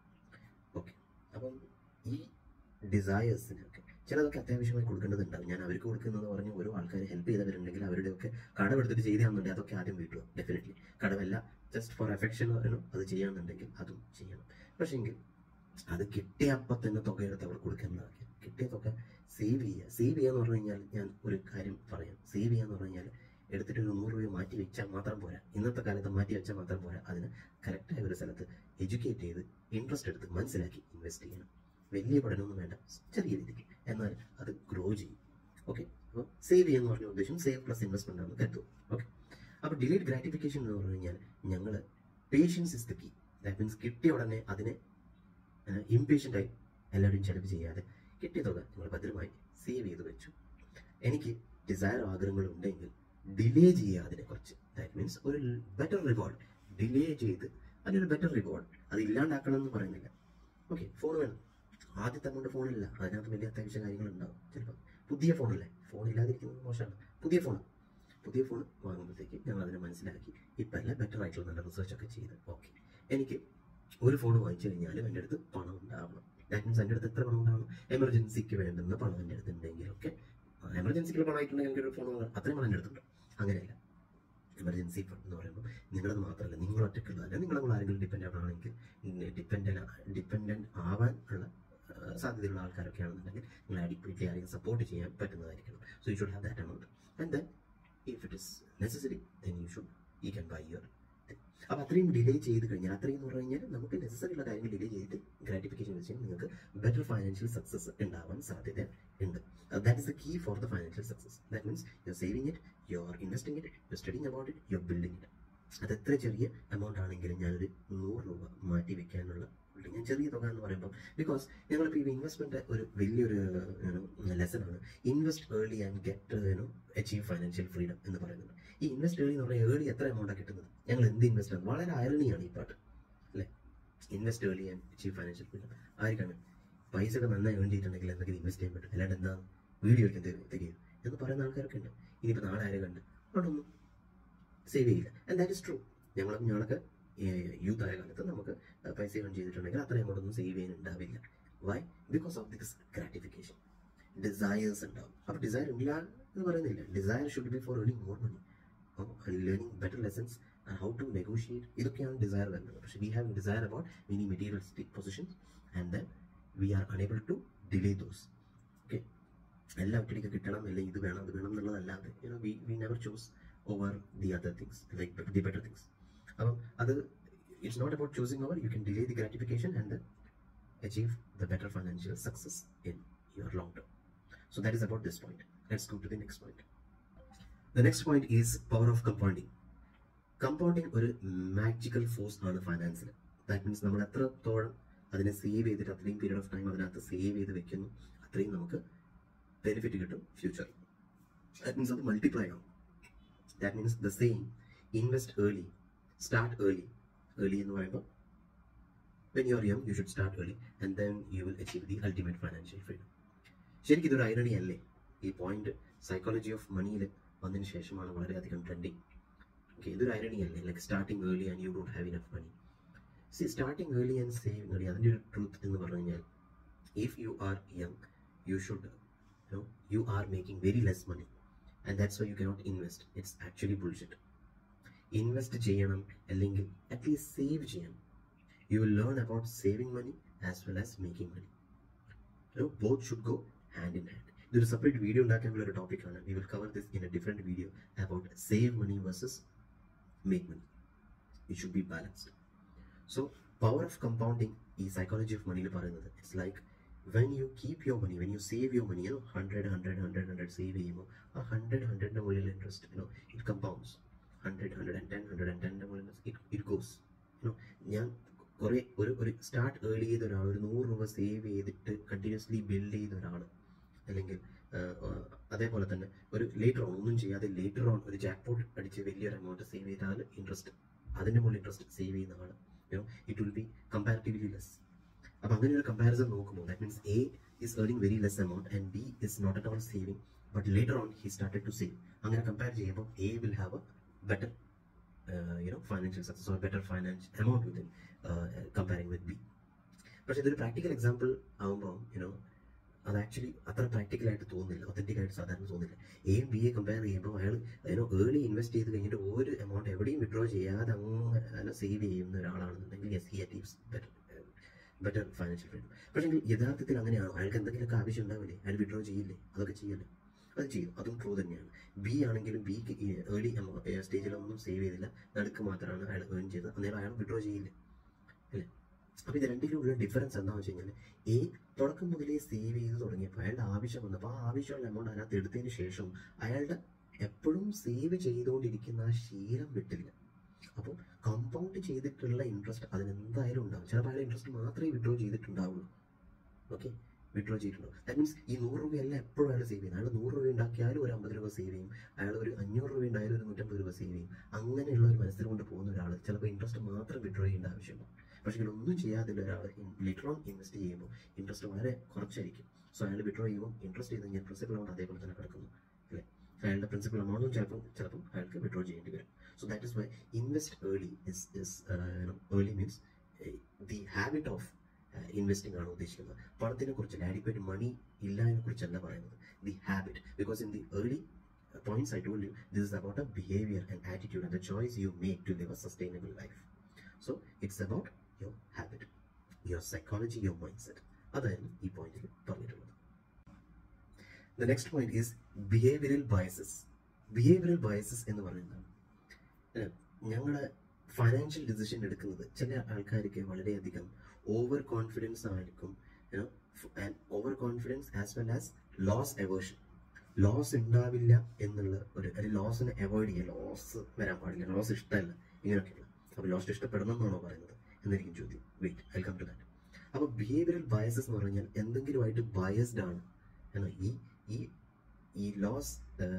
ഓക്കെ അപ്പം ഈ ഡിസയേഴ്സിനൊക്കെ ചിലതൊക്കെ അത്യാവശ്യമായി കൊടുക്കേണ്ടതുണ്ടാവും ഞാൻ അവർക്ക് കൊടുക്കുന്നത് പറഞ്ഞ് ഓരോ ആൾക്കാർ ഹെൽപ്പ് ചെയ്തവരുണ്ടെങ്കിൽ അവരുടെയൊക്കെ കടമെടുത്തിട്ട് ചെയ്താണെന്നുണ്ടെങ്കിൽ അതൊക്കെ ആദ്യം വീട്ടുക ഡെഫിനറ്റ്ലി കടമല്ല ജസ്റ്റ് ഫോർ എഫെക്ഷൻ അത് ചെയ്യാന്നുണ്ടെങ്കിൽ അതും ചെയ്യണം പക്ഷേങ്കിൽ അത് കിട്ടിയ അപ്പം തന്നെ തുക എടുത്ത് അവർ കൊടുക്കുന്നതാക്കി കിട്ടിയ തുക സേവ് ചെയ്യുക സേവ് ചെയ്യുക എന്ന് പറഞ്ഞു കഴിഞ്ഞാൽ ഞാൻ ഒരു കാര്യം പറയാം സേവ് ചെയ്യുക എന്ന് പറഞ്ഞു കഴിഞ്ഞാൽ എടുത്തിട്ട് ഒരു നൂറ് രൂപ മാറ്റി വെച്ചാൽ മാത്രം പോരാ ഇന്നത്തെ കാലത്ത് മാറ്റി വെച്ചാൽ മാത്രം പോരാ അതിന് കറക്റ്റായ ഒരു സ്ഥലത്ത് എഡ്യൂക്കേറ്റ് ചെയ്ത് ഇൻട്രസ്റ്റ് എടുത്ത് മനസ്സിലാക്കി ഇൻവെസ്റ്റ് ചെയ്യണം വലിയ പഠനമൊന്നും വേണ്ട ചെറിയ രീതിക്ക് എന്നാൽ അത് ഗ്രോ ചെയ്യും ഓക്കെ അപ്പോൾ സേവ് ചെയ്യുന്ന പറഞ്ഞ ഉദ്ദേശം സേവ് പ്ലസ് ഇൻവെസ്റ്റ്മെന്റ് ആണ് കരുതും ഓക്കെ അപ്പോൾ ഡിലേറ്റ് ഗ്രാറ്റിഫിക്കേഷൻ എന്ന് പറഞ്ഞു കഴിഞ്ഞാൽ ഞങ്ങൾ patience is the key that means കിട്ടിയ ഉടനെ അതിനെ ഇംപേഷ്യൻ്റ് ആയി എല്ലാവരും ചെലവ് ചെയ്യാതെ കിട്ടിയ തുക നിങ്ങൾ ഭദ്രമായി സേവ് ചെയ്ത് വെച്ചു എനിക്ക് ഡിസയർ ആഗ്രഹങ്ങൾ ഉണ്ടെങ്കിൽ ഡിലേ ചെയ്യുക അതിനെ കുറച്ച് ദാറ്റ് മീൻസ് ഒരു ബെറ്റർ റിവാർഡ് ഡിലേ ചെയ്ത് അതിനൊരു ബെറ്റർ റിവാർഡ് അത് ഇല്ലാണ്ടാക്കണം എന്ന് പറയുന്നില്ല ഓക്കെ ഫോൺ വേണം ആദ്യത്തെ അങ്ങോട്ട് ഫോണില്ല അതിനകത്ത് വലിയ അത്യാവശ്യ കാര്യങ്ങളുണ്ടാവും ചിലപ്പോൾ പുതിയ ഫോണല്ലേ ഫോൺ ഇല്ലാതിരിക്കുന്നത് മോശമാണ് പുതിയ ഫോൺ പുതിയ ഫോൺ വാങ്ങുമ്പോഴത്തേക്ക് ഞങ്ങൾ അതിനെ മനസ്സിലാക്കി ഇപ്പം അല്ല ബെറ്റർ ആയിട്ടുള്ള നല്ല റിസർച്ച് ഒക്കെ ചെയ്ത് ഓക്കെ എനിക്ക് ഒരു ഫോൺ വാങ്ങിച്ചു കഴിഞ്ഞാലും എൻ്റെ അടുത്ത് പണം ഉണ്ടാവണം ദാറ്റ് മീൻസ് എൻ്റെ അടുത്ത് എത്ര പണം ഉണ്ടാവണം എമർജൻസിക്ക് വേണ്ടുന്ന പണം എൻ്റെ അടുത്ത് ഉണ്ടെങ്കിലൊക്കെ എമർജൻസിക്ക് പണം ആയിട്ടുണ്ടെങ്കിൽ എനിക്കൊരു ഫോൺ വാങ്ങാം അത്രയും പണം എൻ്റെ അടുത്തുണ്ട് അങ്ങനെയല്ല എമർജൻസി ഫണ്ട് എന്ന് പറയുമ്പോൾ നിങ്ങളത് മാത്രമല്ല നിങ്ങൾ ഒറ്റയ്ക്കുള്ളതല്ല നിങ്ങൾ നമ്മൾ ആരെങ്കിലും ഡിപ്പെൻഡ് ആണെങ്കിൽ ഡിപ്പെൻഡൻ ഡിപ്പെൻഡൻറ്റ് ആവാൻ ഉള്ള ആ, സാധ്യതയുള്ള ആൾക്കാരൊക്കെ ആണെന്നുണ്ടെങ്കിൽ നിങ്ങൾ അഡിക്വേറ്റ്ലി ആരെങ്കിലും സപ്പോർട്ട് ചെയ്യാൻ പറ്റുന്നതായിരിക്കണം so you should have that amount and then if it is necessary then you should you can buy your അപ്പോൾ അത്രയും ഡിലേ ചെയ്ത് കഴിഞ്ഞാൽ അത്രയും എന്ന് പറഞ്ഞു കഴിഞ്ഞാൽ നമുക്ക് നെസസറി ഉള്ള കാര്യങ്ങൾ ഡിലേ ചെയ്തിട്ട് ഗ്രാറ്റിഫിക്കേഷൻ വെച്ച് നിങ്ങൾക്ക് ബെറ്റർ ഫൈനാൻഷ്യൽ സക്സസ് ഉണ്ടാവാൻ സാധ്യത ഉണ്ട് that is the key for the financial success that means you are saving it you are investing it you studying about it you are building it അത് എത്ര ചെറിയ എമൗണ്ട് ആണെങ്കിലും ഞാനൊരു നൂറ് രൂപ മാറ്റി വെക്കാനുള്ള ഞാൻ ചെറിയ തുക എന്ന് പറയുമ്പോൾ ബിക്കോസ് ഞങ്ങളിപ്പോൾ ഈ ഇൻവെസ്റ്റ്മെന്റ് ഒരു വലിയൊരു ലെസൺ ആണ് invest early and get you know achieve financial freedom എന്ന് പറയുന്നത് ഈ ഇൻവെസ്റ്റ് ഏർലി എന്ന് പറഞ്ഞാൽ ഏർലി എത്ര എമൗണ്ടാണ് കിട്ടുന്നത് ഞങ്ങൾ എന്ത് ഇൻവെസ്റ്റ് ആണ് വളരെ അയറണിയാണ് ഈ പാട്ട് അല്ലേ invest early and achieve financial freedom ആർക്കാണ് പൈസ ഒക്കെ നന്നായി ഏൺ ചെയ്തിട്ടുണ്ടെങ്കിൽ എന്തെങ്കിലും ഇൻവെസ്റ്റ് ചെയ്യാൻ പറ്റും അല്ലാണ്ട് എന്താ വീഡിയോയ്ക്ക് എന്ത് തിരിയും എന്ന് പറയുന്ന ആൾക്കാരൊക്കെ ഉണ്ട് ഇനിയിപ്പോൾ നാളെ ആരും കണ്ട് അവിടൊന്നും സേവ് ചെയ്യില്ല ആൻഡ് ദാറ്റ് ഇസ് ട്രൂ ഞങ്ങളൊക്കെ ഞങ്ങളൊക്കെ യൂത്ത് ആയ കാലത്ത് നമുക്ക് പൈസ ഏൺ ചെയ്തിട്ടുണ്ടെങ്കിൽ അത്ര എമൗണ്ട് ഒന്നും സേവ് ചെയ്യാനുണ്ടാവില്ല why because of this gratification desires ഉണ്ടാവും അപ്പോൾ ഡിസയർ ഇല്ല എന്ന് പറയുന്നില്ല desire should be for earning more money learning better lessons and how to negotiate ഇതൊക്കെയാണ് ഡിസയർ വരുന്നത് പക്ഷേ we have desire about many materialistic positions and then we are unable to delay those okay എല്ലാം ഒറ്റയ്ക്ക് കിട്ടണം അല്ലെങ്കിൽ ഇത് വേണം അത് വേണം എന്നുള്ളതല്ലാതെ you know we we never choose over the other things like the better things അപ്പം അത് it's not about choosing over you can delay the gratification and achieve the better financial success in your long term So that is about this point. Let's go to the next point. The next point is power of compounding. Compounding ഒരു മാജിക്കൽ ഫോഴ്സ് ആണ് ഫൈനാൻസിൽ ദാറ്റ് മീൻസ് നമ്മൾ എത്രത്തോളം അതിനെ സേവ് ചെയ്തിട്ട് അത്രയും പീരീഡ് ഓഫ് ടൈം അതിനകത്ത് സേവ് ചെയ്ത് വെക്കുന്നു അത്രയും നമുക്ക് ബെനിഫിറ്റ് കിട്ടും ഫ്യൂച്ചറിൽ ദാറ്റ് മീൻസ് അത് മൾട്ടിപ്ലൈ ആവും that means the same invest early start early early എന്ന് പറയുമ്പോൾ when you are young you should start early and then you will achieve the ultimate financial freedom ശരിക്കും ഇതൊരു ഐറണി അല്ലേ ഈ പോയിന്റ് സൈക്കോളജി ഓഫ് മണിയിൽ വന്നതിന് ശേഷമാണ് വളരെയധികം ട്രെൻഡിങ് ഓക്കെ ഇതൊരു ഐറണി അല്ലേ like starting early and you don't have enough money see starting early and saving early അതിൻ്റെ ഒരു ട്രൂത്ത് എന്ന് പറഞ്ഞു കഴിഞ്ഞാൽ if you are young you should you you are making very less money and that's why you cannot invest it's actually bullshit invest ചെയ്യണം അല്ലെങ്കിൽ അറ്റ്ലീസ്റ്റ് സേവ് ചെയ്യണം you will learn about saving money as well as making money both should go hand in hand ഇതൊരു സെപ്പറേറ്റ് വീഡിയോ ഉണ്ടാക്കാനുള്ള ഒരു ടോപ്പിക്കാണ് we will cover this in a different video about save money versus make money it should be balanced so power of compounding ഈ സൈക്കോളജി ഓഫ് മണിയിൽ പറയുന്നത് it's like when you keep your money when you save your money you know hundred hundred hundred hundred save ചെയ്യുമ്പോൾ ആ ഹൺഡ്രഡ് ഹൺഡ്രഡിൻ്റെ മുകളിൽ interest you know it compounds hundred hundred and ten hundred and ടെൻ്റെ മുകളിൽ ഇറ്റ് ഇറ്റ് ഗോസ് യുനോ ഞാൻ കുറേ ഒരു ഒരു സ്റ്റാർട്ട് ഏർലി ചെയ്ത ഒരാൾ ഒരു നൂറ് രൂപ സേവ് ചെയ്തിട്ട് കണ്ടിന്യൂസ്ലി ബിൽഡ് ചെയ്ത ഒരാൾ അല്ലെങ്കിൽ അതേപോലെ തന്നെ ഒരു ലേറ്റർ ഓൺ ഒന്നും ചെയ്യാതെ ലേറ്റർ ഓൺ ഒരു ജാക്ക് പോട്ട് അടിച്ച് വലിയൊരു എമൗണ്ട് സേവ് ചെയ്താൽ ഇൻട്രസ്റ്റ് അതിൻ്റെ മുകളിൽ ഇൻട്രസ്റ്റ് സേവ് ചെയ്യുന്ന ആൾ you know it will be comparatively less അപ്പം അങ്ങനെ ഒരു കമ്പാരിസൺ നോക്കുമ്പോൾ that means A is earning very less amount and B is not at all saving but later on he started to save അങ്ങനെ കമ്പയർ ചെയ്യുമ്പോൾ A will have a better you know financial success or better financial amount within comparing with B പക്ഷേ ഇതൊരു പ്രാക്ടിക്കൽ എക്സാമ്പിൾ ആകുമ്പോൾ യുനോ അത് ആക്ച്വലി അത്ര പ്രാക്ടിക്കൽ ആയിട്ട് തോന്നുന്നില്ല ഒത്തൻറ്റിക് ആയിട്ട് സാധാരണ തോന്നുന്നില്ല എയും ബി എ കമ്പയർ ചെയ്യുമ്പോൾ അയാൾ അതിനോ ഏർലി ഇൻവെസ്റ്റ് ചെയ്ത് കഴിഞ്ഞിട്ട് ഒരു എമൗണ്ട് എവിടെയും വിഡ്രോ ചെയ്യാതെ അങ്ങനെ സേവ് ചെയ്യുന്ന ഒരാളാണെന്നുണ്ടെങ്കിൽ yes he achieves better better financial freedom പക്ഷേ യഥാർത്ഥത്തിൽ അങ്ങനെയാണോ അയാൾക്ക് എന്തെങ്കിലുമൊക്കെ ആവശ്യം ഉണ്ടാവില്ലേ അയാൾ വിഡ്രോ ചെയ്യില്ലേ അതൊക്കെ ചെയ്യല്ലേ അത് ചെയ്യും അതും ട്രൂ തന്നെയാണ് ബി ആണെങ്കിലും ബിക്ക് ഏർലി സ്റ്റേജിലൊന്നും സേവ് ചെയ്തില്ല നടുക്ക് മാത്രമാണ് അയാൾ ഏൺ ചെയ്തത് അന്നേരം അയാൾ വിഡ്രോ ചെയ്യില്ല അല്ലേ അപ്പോൾ ഇത് രണ്ടിലുള്ള ഡിഫറൻസ് എന്താണെന്ന് വെച്ച് കഴിഞ്ഞാൽ എ തുടക്കം മുതലേ സേവ് ചെയ്ത് തുടങ്ങിയപ്പോൾ അയാളുടെ ആവശ്യം വന്നപ്പോൾ ആ ആവശ്യമുള്ള എമൗണ്ട് അതിനകത്ത് എടുത്തതിന് ശേഷം അയാളുടെ എപ്പോഴും സേവ് ചെയ്തുകൊണ്ടിരിക്കുന്ന ആ ശീലം വിട്ടില്ല അപ്പോൾ കമ്പൗണ്ട് ചെയ്തിട്ടുള്ള ഇൻട്രസ്റ്റ് അതിനെന്തായാലും ഉണ്ടാവും ചിലപ്പോൾ അയാൾ ഇൻട്രസ്റ്റ് മാത്രമേ വിഡ്രോ ചെയ്തിട്ടുണ്ടാവുള്ളൂ ഓക്കെ വിഡ്രോ ചെയ്തിട്ടുണ്ടാവും ദാറ്റ് മീൻസ് ഈ നൂറ് രൂപയല്ല എപ്പോഴും അയാൾ സേവ് ചെയ്യുന്നത് അയാൾ നൂറ് രൂപ ഉണ്ടാക്കിയാലും ഒരു അമ്പത് രൂപ സേവ് ചെയ്യും അയാൾ ഒരു അഞ്ഞൂറ് രൂപ ഉണ്ടായാലും ഒരു നൂറ്റമ്പത് രൂപ സേവ് ചെയ്യും അങ്ങനെയുള്ള ഒരു മനസ്സിൽ കൊണ്ട് പോകുന്ന ഒരാൾ ചിലപ്പോൾ ഇൻട്രസ്റ്റ് മാത്രം വിഡ്രോ ചെയ്യേണ്ട ആവശ്യമുണ്ട് പക്ഷേ ഒന്നും ചെയ്യാതെ ഒരാൾ ലിറ്റർ ഓൺ ഇൻവെസ്റ്റ് ചെയ്യുമ്പോൾ ഇൻട്രസ്റ്റ് വളരെ കുറച്ചായിരിക്കും സോ അയാൾ വിഡ്രോ ചെയ്യുമ്പോൾ ഇൻട്രസ്റ്റ് ചെയ്ത് കഴിഞ്ഞാൽ പ്രിൻസിപ്പൽ എമൗണ്ട് അതേപോലെ തന്നെ കിടക്കുന്നു അല്ലേ അയാളുടെ പ്രിൻസിപ്പൽ എമൗണ്ടും ചിലപ്പോൾ ചിലപ്പോൾ അയാൾക്ക് വിഡ്രോ ചെയ്യേണ്ടി വരും so that is why invest early is is early means the habit of investing ആണ് ഉദ്ദേശിക്കുന്നത് പണത്തിനെ കുറിച്ചല്ല ആഡിക്വേറ്റ് മണി ഇല്ലാതിനെ കുറിച്ചല്ല പറയുന്നത് the habit because in the early points I told you, this is about a behavior and attitude and the choice you make to live a sustainable life. So it's about your habit, your psychology, your mindset. അതായിരുന്നു ഈ പോയിന്റിൽ പറഞ്ഞിട്ടുള്ളത് the next point is behavioural biases behavioural biases എന്ന് പറയുന്നത് ഞങ്ങളുടെ ഫൈനാൻഷ്യൽ ഡിസിഷൻ എടുക്കുന്നത് ചില ആൾക്കാർക്ക് വളരെയധികം ഓവർ കോൺഫിഡൻസ് ആയിരിക്കും over confidence as well as loss aversion loss ഉണ്ടാവില്ല എന്നുള്ള ഒരു അല്ലെങ്കിൽ ലോസിനെ അവോയ്ഡ് ചെയ്യുക ലോസ് വരാൻ പാടില്ല ലോസ് ഇഷ്ടമല്ല ഇങ്ങനെയൊക്കെയുള്ള അപ്പോൾ ലോസ് ഇഷ്ടപ്പെടണം എന്നാണോ പറയുന്നത് എന്നായിരിക്കും ചോദ്യം wait I come to that അപ്പോൾ ബിഹേവിയറൽ ബയസസ് എന്ന് പറഞ്ഞാൽ എന്തെങ്കിലുമായിട്ട് ബയസ്ഡ് ആണ് എന്നാ ഈ ഈ ഈ loss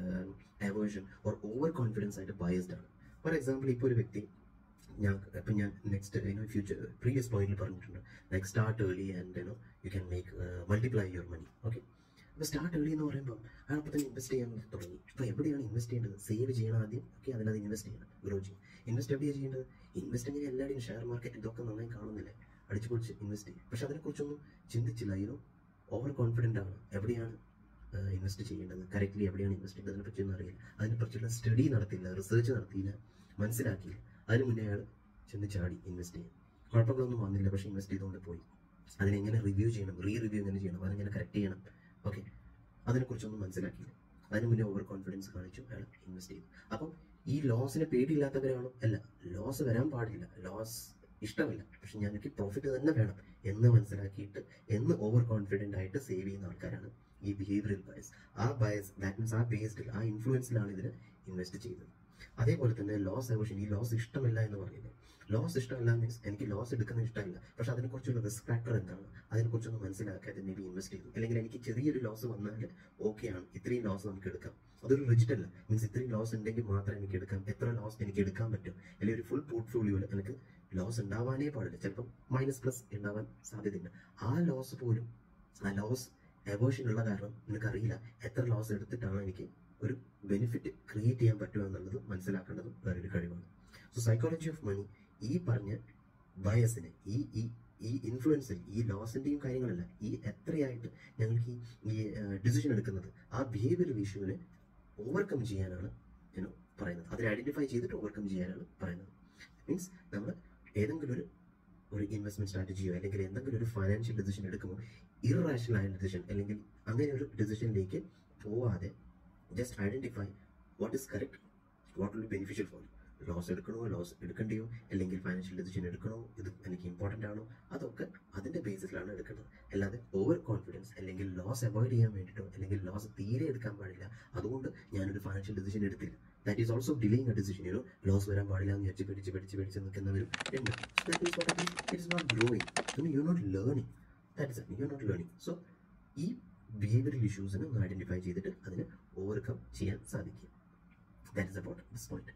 aversion or over confidence ആയിട്ട് ബയസ്ഡ് ആണ് ഫോർ എക്സാമ്പിൾ ഇപ്പോൾ ഒരു വ്യക്തി ഞാൻ ഇപ്പം ഞാൻ നെക്സ്റ്റ് യുനോ ഫ്യൂച്ചർ പ്രീവിയസ് പോയിന്റിൽ പറഞ്ഞിട്ടുണ്ട് like start early and you know you can make multiply your money okay അപ്പോൾ സ്റ്റാർട്ട് ഏർലി എന്ന് പറയുമ്പോൾ അയാൾ അപ്പോൾ തന്നെ ഇൻവെസ്റ്റ് ചെയ്യാൻ തുടങ്ങി അപ്പോൾ എവിടെയാണ് ഇൻവെസ്റ്റ് ചെയ്യേണ്ടത് സേവ് ചെയ്യണം ആദ്യം ഓക്കെ അതിനകത്ത് ഇൻവെസ്റ്റ് ചെയ്യണം ഗ്രോ ചെയ്യും ഇൻവെസ്റ്റ് എവിടെയാണ് ചെയ്യേണ്ടത് ഇൻവെസ്റ്റ് ഇങ്ങനെ എല്ലാവരുടെയും ഷെയർ മാർക്കറ്റ് ഇതൊക്കെ നന്നായി കാണുന്നില്ലേ അടിച്ചു പൊളിച്ച് ഇൻവെസ്റ്റ് ചെയ്യും പക്ഷെ അതിനെക്കുറിച്ചൊന്നും ചിന്തിച്ചില്ല യുനോ ഓവർ കോൺഫിഡൻ്റ് ആണ് എവിടെയാണ് ഇൻവെസ്റ്റ് ചെയ്യേണ്ടത് കറക്റ്റ്ലി എവിടെയാണ് ഇൻവെസ്റ്റ് ചെയ്യേണ്ടത് അതിനെപ്പറ്റിയൊന്നും അറിയില്ല അതിനെക്കുറിച്ചുള്ള സ്റ്റഡി നടത്തിയില്ല റിസർച്ച് നടത്തിയില്ല മനസ്സിലാക്കിയില്ല അതിന് മുന്നേ അയാൾ ചെന്ന് ചാടി ഇൻവെസ്റ്റ് ചെയ്യും കുഴപ്പങ്ങളൊന്നും വന്നില്ല പക്ഷേ ഇൻവെസ്റ്റ് ചെയ്തുകൊണ്ട് പോയി അതിനെങ്ങനെ റിവ്യൂ ചെയ്യണം റീ റിവ്യൂ എങ്ങനെ ചെയ്യണം അതെങ്ങനെ കറക്റ്റ് ചെയ്യണം ഓക്കെ അതിനെക്കുറിച്ചൊന്നും മനസ്സിലാക്കിയില്ല അതിന് മുന്നേ ഓവർ കോൺഫിഡൻസ് കാണിച്ചു അയാൾ ഇൻവെസ്റ്റ് ചെയ്തു അപ്പം ഈ ലോസിനെ പേടിയില്ലാത്തവരാണോ അല്ല ലോസ് വരാൻ പാടില്ല ലോസ് ഇഷ്ടമില്ല പക്ഷെ ഞാൻ എനിക്ക് പ്രോഫിറ്റ് തന്നെ വേണം എന്ന് മനസ്സിലാക്കിയിട്ട് എന്ന് ഓവർ കോൺഫിഡൻ്റ് ആയിട്ട് സേവ് ചെയ്യുന്ന ആൾക്കാരാണ് ഈ ബിഹേവിയറൽ ബയസ് ആ ബയസ് ദാറ്റ് മീൻസ് ആ ബേസ്ഡിൽ ആ ഇൻഫ്ലുവൻസിലാണ് ഇതിന് ഇൻവെസ്റ്റ് ചെയ്തത് അതേപോലെ തന്നെ ലോസ് എവോഷൻ ഈ ലോസ് ഇഷ്ടമില്ല എന്ന് പറയുന്നത് ലോസ് ഇഷ്ടമല്ല മീൻസ് എനിക്ക് ലോസ് എടുക്കുന്നത് ഇഷ്ടമില്ല പക്ഷെ അതിനെക്കുറിച്ചുള്ള റിസ്ക് ഫാക്ടർ എന്താണ് അതിനെക്കുറിച്ചൊന്ന് മനസ്സിലാക്കാതെ മേ ബി ഇൻവെസ്റ്റ് ചെയ്തു അല്ലെങ്കിൽ എനിക്ക് ചെറിയൊരു ലോസ് വന്നാൽ ഓക്കെയാണ് ഇത്രയും ലോസ് നമുക്ക് എടുക്കാം അതൊരു റിജിറ്റ് അല്ല മീൻസ് ഇത്രയും ലോസ് ഉണ്ടെങ്കിൽ മാത്രം എനിക്ക് എടുക്കാം എത്ര ലോസ് എനിക്ക് എടുക്കാൻ പറ്റും അല്ലെങ്കിൽ ഒരു ഫുൾ പോർട്ട്ഫോളിയോയിൽ എനിക്ക് ലോസ് ഉണ്ടാവാനേ പാടില്ല ചിലപ്പം മൈനസ് പ്ലസ് ഉണ്ടാവാൻ സാധ്യതയില്ല ആ ലോസ് പോലും ആ ലോസ് എവോഷൻ ഉള്ള കാരണം നിനക്കറിയില്ല എത്ര ലോസ് എടുത്തിട്ടാണ് എനിക്ക് ഒരു ബെനിഫിറ്റ് ക്രിയേറ്റ് ചെയ്യാൻ പറ്റുക എന്നുള്ളത് മനസ്സിലാക്കേണ്ടതും വേറൊരു കഴിവാണ് സോ സൈക്കോളജി ഓഫ് മണി ഈ പറഞ്ഞ ബയസിനെ ഈ ഈ ഈ ഇൻഫ്ലുവൻസിൽ ഈ ലോസിന്റെയും കാര്യങ്ങളല്ല ഈ എത്രയായിട്ട് ഞങ്ങൾക്ക് ഈ ഈ ഡിസിഷൻ എടുക്കുന്നത് ആ ബിഹേവിയറൽ ഇഷ്യൂവിനെ ഓവർകം ചെയ്യാനാണ് ഞാൻ പറയുന്നത് അതിനെ ഐഡന്റിഫൈ ചെയ്തിട്ട് ഓവർകം ചെയ്യാനാണ് പറയുന്നത് മീൻസ് നമ്മൾ ഏതെങ്കിലും ഒരു ഒരു ഇൻവെസ്റ്റ്മെന്റ് സ്ട്രാറ്റജിയോ അല്ലെങ്കിൽ എന്തെങ്കിലും ഒരു ഫൈനാൻഷ്യൽ ഡിസിഷൻ എടുക്കുമ്പോൾ ഇററാഷണൽ ആയ ഡിസിഷൻ അല്ലെങ്കിൽ അങ്ങനെ ഒരു ഡിസിഷനിലേക്ക് പോവാതെ just identify what is correct what will be beneficial for loss എടുക്കണോ ലോസ് എടുക്കണ്ടയോ അല്ലെങ്കിൽ ഫൈനാൻഷ്യൽ ഡിസിഷൻ എടുക്കണോ ഇത് എനിക്ക് ഇമ്പോർട്ടൻ്റ് ആണോ അതൊക്കെ അതിന്റെ ബേസിസിലാണ് എടുക്കേണ്ടത് അല്ലാതെ ഓവർ കോൺഫിഡൻസ് അല്ലെങ്കിൽ ലോസ് അവോയ്ഡ് ചെയ്യാൻ വേണ്ടിയിട്ടോ അല്ലെങ്കിൽ ലോസ് തീരെ എടുക്കാൻ പാടില്ല അതുകൊണ്ട് ഞാനൊരു ഫൈനാൻഷ്യൽ ഡിസിഷൻ എടുത്തില്ല that is also delaying a decision you know loss വരാൻ പാടില്ല എന്ന് വിചാരിച്ച് പിടിച്ച് പിടിച്ച് പിടിച്ച് നിൽക്കുന്നവരും ഉണ്ട് that is what it is not growing you not learning that is you not learning so ഈ ബിഹേവിയറൽ ഇഷ്യൂസിനെ ഒന്ന് ഐഡന്റിഫൈ ചെയ്തിട്ട് അതിനെ ഓവർകം ചെയ്യാൻ സാധിക്കും that is about this point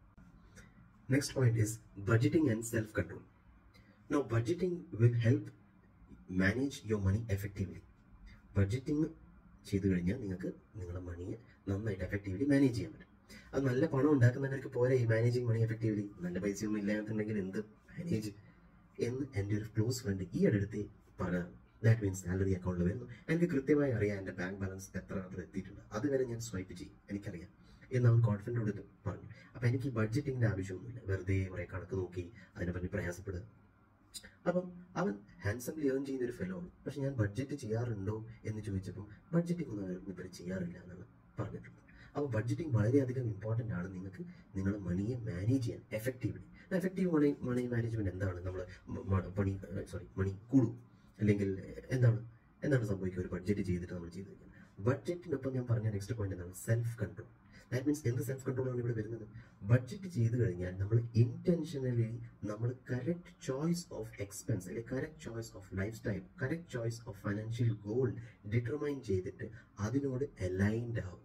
Next point is budgeting and self control. Now, budgeting will help manage your money effectively. Budgeting ചെയ്തു കഴിഞ്ഞാൽ നിങ്ങൾക്ക് നിങ്ങളുടെ മണിയെ നന്നായിട്ട് എഫക്റ്റീവ്ലി മാനേജ് ചെയ്യാൻ പറ്റും അത് നല്ല പണം ഉണ്ടാക്കുന്നവർക്ക് പോരെ ഈ മാനേജിങ് മണി എഫക്റ്റീവ്ലി നല്ല പൈസയൊന്നും ഇല്ലാന്നുണ്ടെങ്കിൽ എന്ത് മാനേജ് എന്ന് എൻ്റെ ഒരു ക്ലോസ് ഫ്രണ്ട് ഈ അടുത്ത് പറയാം ദാറ്റ് മീൻസ് സാലറി അക്കൗണ്ടിൽ വരുന്നു എനിക്ക് കൃത്യമായി അറിയാം എൻ്റെ ബാങ്ക് ബാലൻസ് എത്ര അതിൽ എത്തിയിട്ടുണ്ട് അതുവരെ ഞാൻ സ്വൈപ്പ് ചെയ്യും എനിക്കറിയാം എന്ന് അവൻ കോൺഫിഡൻ്റ് പറഞ്ഞു അപ്പം എനിക്ക് ബഡ്ജറ്റിങ്ങിൻ്റെ ആവശ്യമൊന്നുമില്ല വെറുതെ കുറേ കണക്ക് നോക്കി അതിനെപ്പറ്റി പ്രയാസപ്പെടുക അപ്പം അവൻ ഹാൻഡ്സംലി ഏൺ ചെയ്യുന്ന ഒരു ഫെലോ ആണ് പക്ഷെ ഞാൻ ബഡ്ജറ്റ് ചെയ്യാറുണ്ടോ എന്ന് ചോദിച്ചപ്പോൾ ബഡ്ജറ്റിംഗ് ഒന്നും ഇവർ ചെയ്യാറില്ല എന്നാണ് പറഞ്ഞിട്ടുള്ളത് അപ്പോൾ ബഡ്ജറ്റിംഗ് വളരെയധികം ഇമ്പോർട്ടൻ്റ് ആണ് നിങ്ങൾക്ക് നിങ്ങളുടെ മണിയെ മാനേജ് ചെയ്യാൻ effectively effective money money management എന്താണ് നമ്മൾ പണി സോറി മണി കൂടും അല്ലെങ്കിൽ എന്താണ് എന്താണ് സംഭവിക്കുക ഒരു ബഡ്ജറ്റ് ചെയ്തിട്ട് നമ്മൾ ചെയ്ത് കഴിഞ്ഞാൽ ബഡ്ജറ്റിനൊപ്പം ഞാൻ പറഞ്ഞ നെക്സ്റ്റ് പോയിന്റ് എന്താണ് സെൽഫ് കൺട്രോൾ ദാറ്റ് മീൻസ് എന്ത് സെൽഫ് കൺട്രോൾ ആണ് ഇവിടെ വരുന്നത് ബഡ്ജറ്റ് ചെയ്ത് കഴിഞ്ഞാൽ നമ്മൾ ഇന്റൻഷനലി നമ്മൾ കറക്റ്റ് ചോയ്സ് ഓഫ് എക്സ്പെൻസ് അല്ലെങ്കിൽ correct choice of lifestyle correct choice of financial goal determine ചെയ്തിട്ട് അതിനോട് അലൈൻഡ് ആവും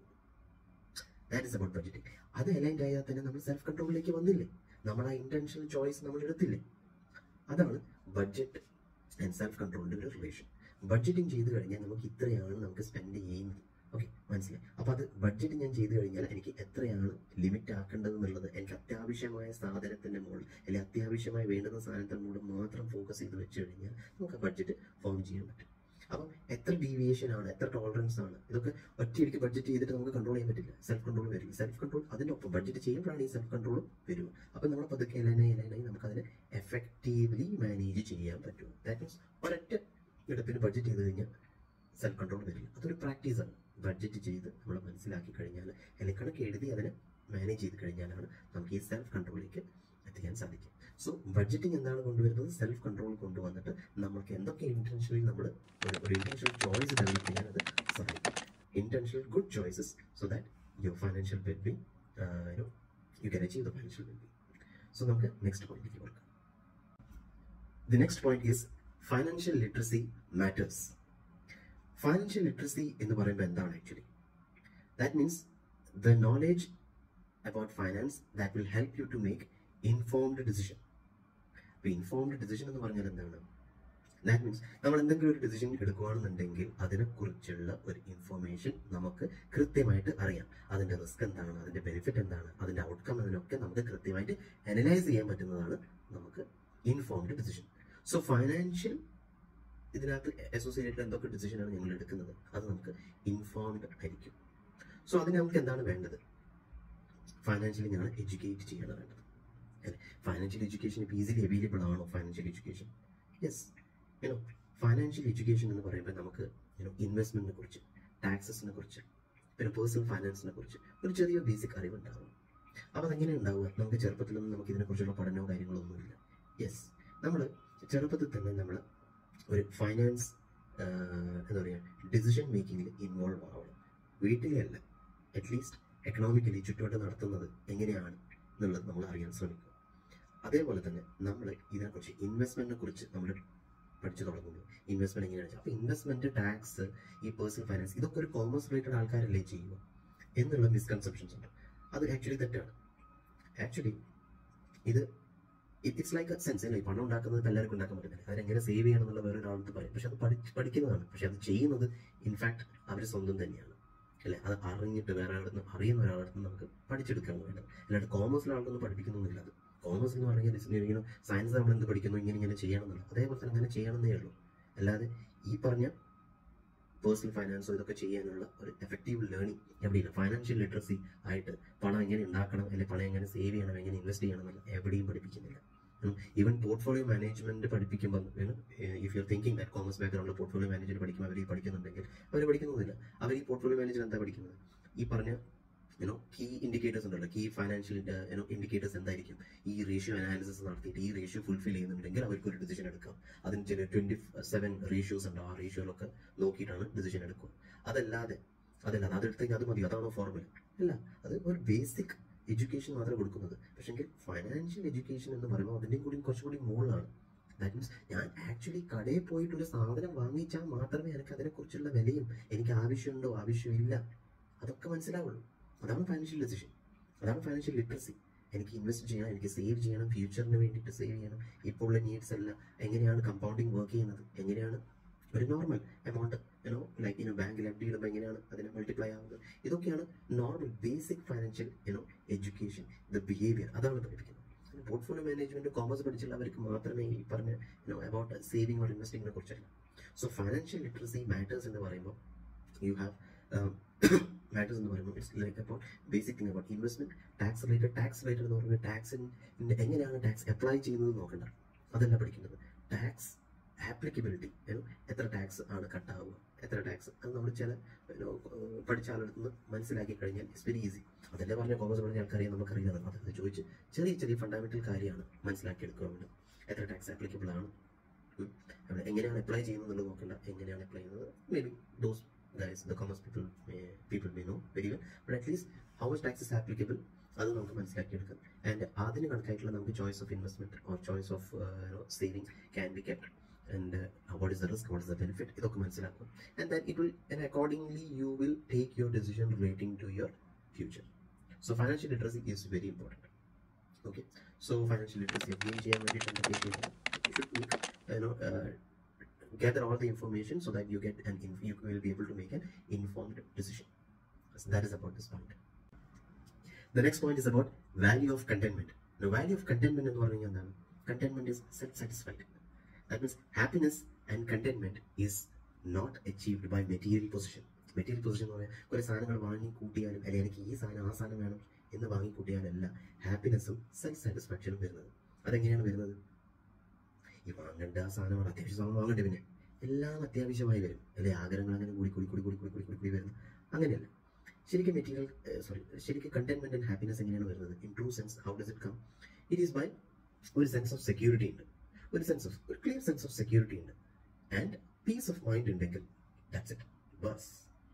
ദാറ്റ് ഇസ് അബൌട്ട് ബഡ്ജറ്റിംഗ് അത് അലൈൻഡ് ആയാൽ തന്നെ നമ്മൾ സെൽഫ് കൺട്രോളിലേക്ക് വന്നില്ലേ നമ്മൾ ആ ഇന്റൻഷനൽ ചോയ്സ് നമ്മൾ എടുത്തില്ലേ അതാണ് ബഡ്ജറ്റ് ആൻഡ് സെൽഫ് കൺട്രോളിന്റെ ഒരു റിലേഷൻ ബഡ്ജറ്റിംഗ് ചെയ്ത് കഴിഞ്ഞാൽ നമുക്ക് ഇത്രയാണ് നമുക്ക് സ്പെൻഡ് ചെയ്യുന്നത് ഓക്കെ മനസ്സിലായി അപ്പോൾ അത് ബഡ്ജറ്റ് ഞാൻ ചെയ്ത് കഴിഞ്ഞാൽ എനിക്ക് എത്രയാണ് ലിമിറ്റ് ആക്കേണ്ടത് എന്നുള്ളത് എനിക്ക് അത്യാവശ്യമായ സാധനത്തിന്റെ മുകളിൽ അല്ലെങ്കിൽ അത്യാവശ്യമായി വേണ്ടുന്ന സാധനത്തിന്റെ മുകളിൽ മാത്രം ഫോക്കസ് ചെയ്ത് വെച്ച് കഴിഞ്ഞാൽ നമുക്ക് ബഡ്ജറ്റ് ഫോം ചെയ്യാൻ പറ്റും അപ്പം എത്ര ഡീവിയേഷൻ ആണ് എത്ര ടോളറൻസ് ആണ് ഇതൊക്കെ ഒറ്റയടിക്ക് ബഡ്ജറ്റ് ചെയ്തിട്ട് നമുക്ക് കൺട്രോൾ ചെയ്യാൻ പറ്റില്ല സെൽഫ് കൺട്രോൾ വരില്ല സെൽഫ് കൺട്രോൾ അതിൻ്റെ ഒപ്പം ബഡ്ജറ്റ് ചെയ്യുമ്പോഴാണ് ഈ സെൽഫ് കൺട്രോൾ വരിക അപ്പം നമ്മൾ പതുക്കെ ഇലനായി ഇലനായി നമുക്ക് അതിനെ എഫക്റ്റീവ്ലി മാനേജ് ചെയ്യാൻ പറ്റും ദാറ്റ് മീൻസ് ഒരൊറ്റ എടുപ്പിന് ബഡ്ജറ്റ് ചെയ്ത് കഴിഞ്ഞാൽ സെൽഫ് കൺട്രോൾ വരില്ല അതൊരു പ്രാക്ടീസാണ് ബഡ്ജറ്റ് ചെയ്ത് നമ്മൾ മനസ്സിലാക്കി കഴിഞ്ഞാൽ അല്ലെങ്കിൽ കണക്ക് എഴുതി അതിനെ മാനേജ് ചെയ്ത് കഴിഞ്ഞാലാണ് നമുക്ക് ഈ സെൽഫ് കൺട്രോളിലേക്ക് എത്തിക്കാൻ സാധിക്കും സോ ബഡ്ജറ്റിംഗ് എന്താണ് കൊണ്ടുവരുന്നത് സെൽഫ് കൺട്രോൾ കൊണ്ടുവന്നിട്ട് നമുക്ക് എന്തൊക്കെ ഇന്റൻഷനലി നമ്മൾ ഒരു ഒരു ഇന്റൻഷനൽ ചോയ്സ് ഡെവലപ്പ് ചെയ്യാൻ അത് സഹായിക്കും intentional good choices so that your financial wellbeing you you can achieve the financial wellbeing so നമുക്ക് നെക്സ്റ്റ് പോയിന്റിലേക്ക് കൊടുക്കാം the next point is financial literacy matters financial literacy എന്ന് പറയുമ്പോൾ എന്താണ് actually that means the knowledge about finance that will help you to make informed decision അപ്പോൾ ഇൻഫോംഡ് ഡിസിഷൻ എന്ന് പറഞ്ഞാൽ എന്താണ് ദാറ്റ് മീൻസ് നമ്മൾ എന്തെങ്കിലും ഒരു ഡിസിഷൻ എടുക്കുകയാണെന്നുണ്ടെങ്കിൽ അതിനെക്കുറിച്ചുള്ള ഒരു ഇൻഫോർമേഷൻ നമുക്ക് കൃത്യമായിട്ട് അറിയാം അതിൻ്റെ റിസ്ക് എന്താണ് അതിൻ്റെ ബെനിഫിറ്റ് എന്താണ് അതിൻ്റെ ഔട്ട്കം അതിനൊക്കെ നമുക്ക് കൃത്യമായിട്ട് അനലൈസ് ചെയ്യാൻ പറ്റുന്നതാണ് നമുക്ക് ഇൻഫോംഡ് ഡിസിഷൻ സോ ഫൈനാൻഷ്യൽ ഇതിനകത്ത് അസോസിയേറ്റഡ് എന്തൊക്കെ ഡിസിഷനാണ് ഞങ്ങൾ എടുക്കുന്നത് അത് നമുക്ക് ഇൻഫോംഡ് ആയിരിക്കും സോ അതിന് നമുക്ക് എന്താണ് വേണ്ടത് ഫൈനാൻഷ്യലി ഞങ്ങൾ എഡ്യൂക്കേറ്റ് ചെയ്യണം വേണ്ടത് അല്ലേ ഫൈനാൻഷ്യൽ എഡ്യൂക്കേഷൻ ഇപ്പോൾ ഈസിലി അവൈലബിൾ ആണോ financial education yes you know financial education എന്ന് പറയുമ്പോൾ നമുക്ക് യുനോ ഇൻവെസ്റ്റ്മെന്റിനെ കുറിച്ച് ടാക്സസിനെ കുറിച്ച് പിന്നെ പേഴ്സണൽ ഫൈനാൻസിനെ കുറിച്ച് ഒരു ചെറിയ ബേസിക് അറിവുണ്ടാവും അപ്പോൾ അതെങ്ങനെ ഉണ്ടാവുക നമുക്ക് ചെറുപ്പത്തിലൊന്നും നമുക്ക് ഇതിനെക്കുറിച്ചുള്ള പഠനമോ കാര്യങ്ങളോ ഒന്നുമില്ല യെസ് നമ്മൾ ചെറുപ്പത്തിൽ തന്നെ നമ്മൾ ഒരു ഫൈനാൻസ് എന്താ പറയുക ഡിസിഷൻ മേക്കിങ്ങിൽ ഇൻവോൾവ് ആവണം വീട്ടിലെ അല്ല അറ്റ്ലീസ്റ്റ് എക്കണോമിക്കലി ചുറ്റുവട്ടം നടത്തുന്നത് എങ്ങനെയാണ് എന്നുള്ളത് നമ്മൾ അറിയാൻ ശ്രമിക്കും അതേപോലെ തന്നെ നമ്മൾ ഇതിനെക്കുറിച്ച് ഇൻവെസ്റ്റ്മെന്റിനെ കുറിച്ച് നമ്മൾ പഠിച്ചു തുടങ്ങുന്നു ഇൻവെസ്റ്റ്മെന്റ് എങ്ങനെയാണ് അപ്പോൾ ഇൻവെസ്റ്റ്മെന്റ് ടാക്സ് ഈ പേഴ്സണൽ ഫൈനാൻസ് ഇതൊക്കെ ഒരു കോമേഴ്സ് റിലേറ്റഡ് ആൾക്കാരല്ലേ ചെയ്യുക എന്നുള്ള മിസ്കൺസെപ്ഷൻസ് ഉണ്ട് അത് ആക്ച്വലി തെറ്റാണ് ആക്ച്വലി ഇത് ഇറ്റ്സ് ലൈക്ക് എ സെൻസ് അല്ലേ ഈ പണം ഉണ്ടാക്കുന്നത് ഇപ്പം എല്ലാവർക്കും ഉണ്ടാക്കാൻ പറ്റുന്നില്ല അതെങ്ങനെ സേവ് ചെയ്യണം എന്നുള്ള വേറെ ഒരാളത്ത് പറയും പക്ഷെ അത് പഠിച്ച് പഠിക്കുന്നതാണ് പക്ഷെ അത് ചെയ്യുന്നത് ഇൻഫാക്ട് അവർ സ്വന്തം തന്നെയാണ് അല്ലെ അത് അറിഞ്ഞിട്ട് വേറെ ആളുടെ അറിയുന്ന ഒരാളുടെ നമുക്ക് പഠിച്ചെടുക്കുകയാണ് വേണ്ടത് അല്ലാണ്ട് കോമേഴ്സിലെ ആൾക്കൊന്നും പഠിപ്പിക്കുന്നൊന്നുമില്ല അത് കോമേഴ്സ് എന്ന് പറഞ്ഞാൽ ഇങ്ങനെ സയൻസ് നമ്മൾ എന്ത് പഠിക്കുന്നു ഇങ്ങനെ ഇങ്ങനെ ചെയ്യണം എന്നല്ല അതേപോലെ തന്നെ അങ്ങനെ ചെയ്യണമെന്നേ ഉള്ളൂ അല്ലാതെ ഈ പറഞ്ഞ പേഴ്സണൽ ഫൈനാൻസോ ഇതൊക്കെ ചെയ്യാനുള്ള ഒരു എഫക്റ്റീവ് ലേണിംഗ് എവിടെയില്ല ഫൈനാൻഷ്യൽ ലിറ്ററസി ആയിട്ട് പണം എങ്ങനെ ഉണ്ടാക്കണം അല്ലെങ്കിൽ പണം എങ്ങനെ സേവ് ചെയ്യണം എങ്ങനെ ഇൻവെസ്റ്റ് ചെയ്യണം എന്നല്ല എവിടെയും പഠിപ്പിക്കുന്നില്ല ഈവൻ പോർട്ട്ഫോളിയോ മാനേജ്മെന്റ് പഠിപ്പിക്കുമ്പോൾ if you thinking that commerce ബാക്ക്ഗ്രൗണ്ടിൽ പോർട്ട്ഫോളിയോ മാനേജ്മെന്റ് പഠിക്കുമ്പോൾ അവർ ഈ പഠിക്കുന്നുണ്ടെങ്കിൽ അവർ പഠിക്കുന്നൊന്നുമില്ല അവർ ഈ പോർട്ട്ഫോളിയോ മാനേജർ എന്താ പഠിക്കുന്നത് ഈ പറഞ്ഞ യുനോ കീ ഇൻഡിക്കേറ്റേഴ്സ് ഉണ്ടല്ലോ കീ ഫൈനാൻഷ്യൽ യുനോ ഇൻഡിക്കേറ്റേഴ്സ് എന്തായിരിക്കും ഈ റേഷ്യോ അനാലിസിസ് നടത്തിയിട്ട് ഈ റേഷ്യോ ഫുൾഫിൽ ചെയ്യുന്നുണ്ടെങ്കിൽ അവർക്ക് ഒരു ഡിസിഷൻ എടുക്കാം അതിന് ചില ട്വന്റി സെവൻ റേഷ്യോസ് ഉണ്ട് ആ റേഷ്യോയിലൊക്കെ നോക്കിയിട്ടാണ് ഡിസിഷൻ എടുക്കുക അതല്ലാതെ അതല്ലാതെ അതെടുത്തേക്ക് അത് മതി അതാണോ ഫോർമുല അല്ല അത് ഒരു ബേസിക് എഡ്യൂക്കേഷൻ മാത്രമേ കൊടുക്കുന്നത് പക്ഷെങ്കിൽ ഫൈനാൻഷ്യൽ എഡ്യൂക്കേഷൻ എന്ന് പറയുമ്പോൾ അതിൻ്റെയും കൂടി കുറച്ചും കൂടി മുകളിലാണ് ദാറ്റ് മീൻസ് ഞാൻ ആക്ച്വലി കടയിൽ പോയിട്ട് ഒരു സാധനം വാങ്ങിച്ചാൽ മാത്രമേ എനിക്ക് അതിനെക്കുറിച്ചുള്ള വിലയും എനിക്ക് ആവശ്യമുണ്ടോ ആവശ്യമില്ല അതൊക്കെ മനസ്സിലാവുള്ളൂ അതാണ് ഫൈനാൻഷ്യൽ ഡിസിഷൻ അതാണ് ഫൈനാൻഷ്യൽ ലിറ്ററസി എനിക്ക് ഇൻവെസ്റ്റ് ചെയ്യണം എനിക്ക് സേവ് ചെയ്യണം ഫ്യൂച്ചറിന് വേണ്ടിയിട്ട് സേവ് ചെയ്യണം ഇപ്പോൾ ഉള്ള നീഡ്സ് എല്ലാം എങ്ങനെയാണ് കമ്പൗണ്ടിങ് വർക്ക് ചെയ്യുന്നത് എങ്ങനെയാണ് ഒരു നോർമൽ എമൗണ്ട് യുനോ ലൈക്ക് ഇനോ ബാങ്കിൽ എഫ് ഡി ഇടുമ്പോൾ എങ്ങനെയാണ് അതിനെ മൾട്ടിപ്ലൈ ആവുന്നത് ഇതൊക്കെയാണ് normal basic financial you know education the behaviour അതാണ് പഠിപ്പിക്കുന്നത് പോർട്ട്ഫോളിയോ മാനേജ്മെന്റ് കോമേഴ്സ് പഠിച്ചുള്ളവർക്ക് മാത്രമേ ഈ പറഞ്ഞ യുനോ അബൌട്ട് സേവിങ് ഓർ ഇൻവെസ്റ്റിങ്ങിനെ കുറിച്ചല്ല സോ ഫൈനാൻഷ്യൽ ലിറ്ററസി മാറ്റേഴ്സ് എന്ന് പറയുമ്പോൾ യു ഹാവ് മാറ്റേഴ്സ് എന്ന് പറയുമ്പോൾ it's like about basic thing about investment tax related tax related എന്ന് പറയുമ്പോൾ ടാക്സിന് എങ്ങനെയാണ് ടാക്സ് അപ്ലൈ ചെയ്യുന്നത് നോക്കണ്ട അതല്ല പഠിക്കുന്നത് ടാക്സ് ആപ്ലിക്കബിലിറ്റി എത്ര ടാക്സ് ആണ് കട്ടാവുക എത്ര ടാക്സ് അത് നമ്മൾ ചില പഠിച്ച ആളെടുത്ത് നിന്ന് മനസ്സിലാക്കി കഴിഞ്ഞാൽ ഇറ്റ്സ് വെരി ഈസി അതല്ലേ പറഞ്ഞ കോമേഴ്സ് പറഞ്ഞ ആൾക്കറിയാം നമുക്കറിയില്ല അതായത് ചോദിച്ച് ചെറിയ ചെറിയ ഫണ്ടമെന്റൽ കാര്യമാണ് മനസ്സിലാക്കിയെടുക്കുക വേണ്ടത് എത്ര ടാക്സ് ആപ്ലിക്കബിൾ ആണ് അവിടെ എങ്ങനെയാണ് അപ്ലൈ ചെയ്യുന്നത് എന്നുള്ളത് നോക്കണ്ട എങ്ങനെയാണ് അപ്ലൈ ചെയ്യുന്നത് maybe those guys the commerce people people may know very well but at least how much tax is applicable അത് നമുക്ക് മനസ്സിലാക്കിയെടുക്കാം ആൻഡ് അതിന് കണക്കായിട്ടുള്ള നമുക്ക് choice of investment or choice of saving can be kept and uh, what is the risk, what is the benefit, ഇതൊക്കെ മനസ്സിലാക്കും and then it will and accordingly you will take your decision relating to your future. So financial literacy is very important. Okay, so financial literacy again ചെയ്യാൻ വേണ്ടിയിട്ട് എന്തൊക്കെ ചെയ്യണം? You should make, you know, uh, gather all the information so that you get an inf- you will be able to make an informed decision. So that is about this point. The next point is about value of contentment. The value of contentment എന്ന് പറഞ്ഞാൽ എന്താണ്? Contentment is self-satisfied. That means happiness and contentment is not achieved by material possession. Material position എന്ന് പറഞ്ഞാൽ കുറേ സാധനങ്ങൾ വാങ്ങി കൂട്ടിയാലും അല്ലെങ്കിൽ എനിക്ക് ഈ സാധനം ആ സാധനം വേണം എന്ന് വാങ്ങി കൂട്ടിയാലല്ല ഹാപ്പിനെസ്സും സെൽഫ് സാറ്റിസ്ഫാക്ഷനും വരുന്നത് അതെങ്ങനെയാണ് വരുന്നത് ഈ വാങ്ങേണ്ട ആ സാധനമാണ് അത്യാവശ്യം സാധനം വാങ്ങണ്ടേ പിന്നെ എല്ലാം അത്യാവശ്യമായി വരും അല്ലെ ആഗ്രഹങ്ങൾ അങ്ങനെ കൂടി കൂടി കൂടി കൂടി കൂടി കൂടി കൂടി കൂടി വരുന്നു അങ്ങനെയല്ല ശരിക്കും മെറ്റീരിയൽ സോറി ശരിക്കും കണ്ടെയ്ൻമെന്റ് ആൻഡ് ഹാപ്പിനെസ് എങ്ങനെയാണ് വരുന്നത് in true sense how does it come it is by ഒരു സെൻസ് ഓഫ് സെക്യൂരിറ്റി ഉണ്ട് ഒരു സെൻസ് ഓഫ് ഒരു ക്ലിയർ സെൻസ് ഓഫ് സെക്യൂരിറ്റി ഉണ്ട് ആൻഡ് പീസ് ഓഫ് മൈൻഡ് ഉണ്ടെങ്കിൽ ദാറ്റ്സ് ഇറ്റ് ബസ്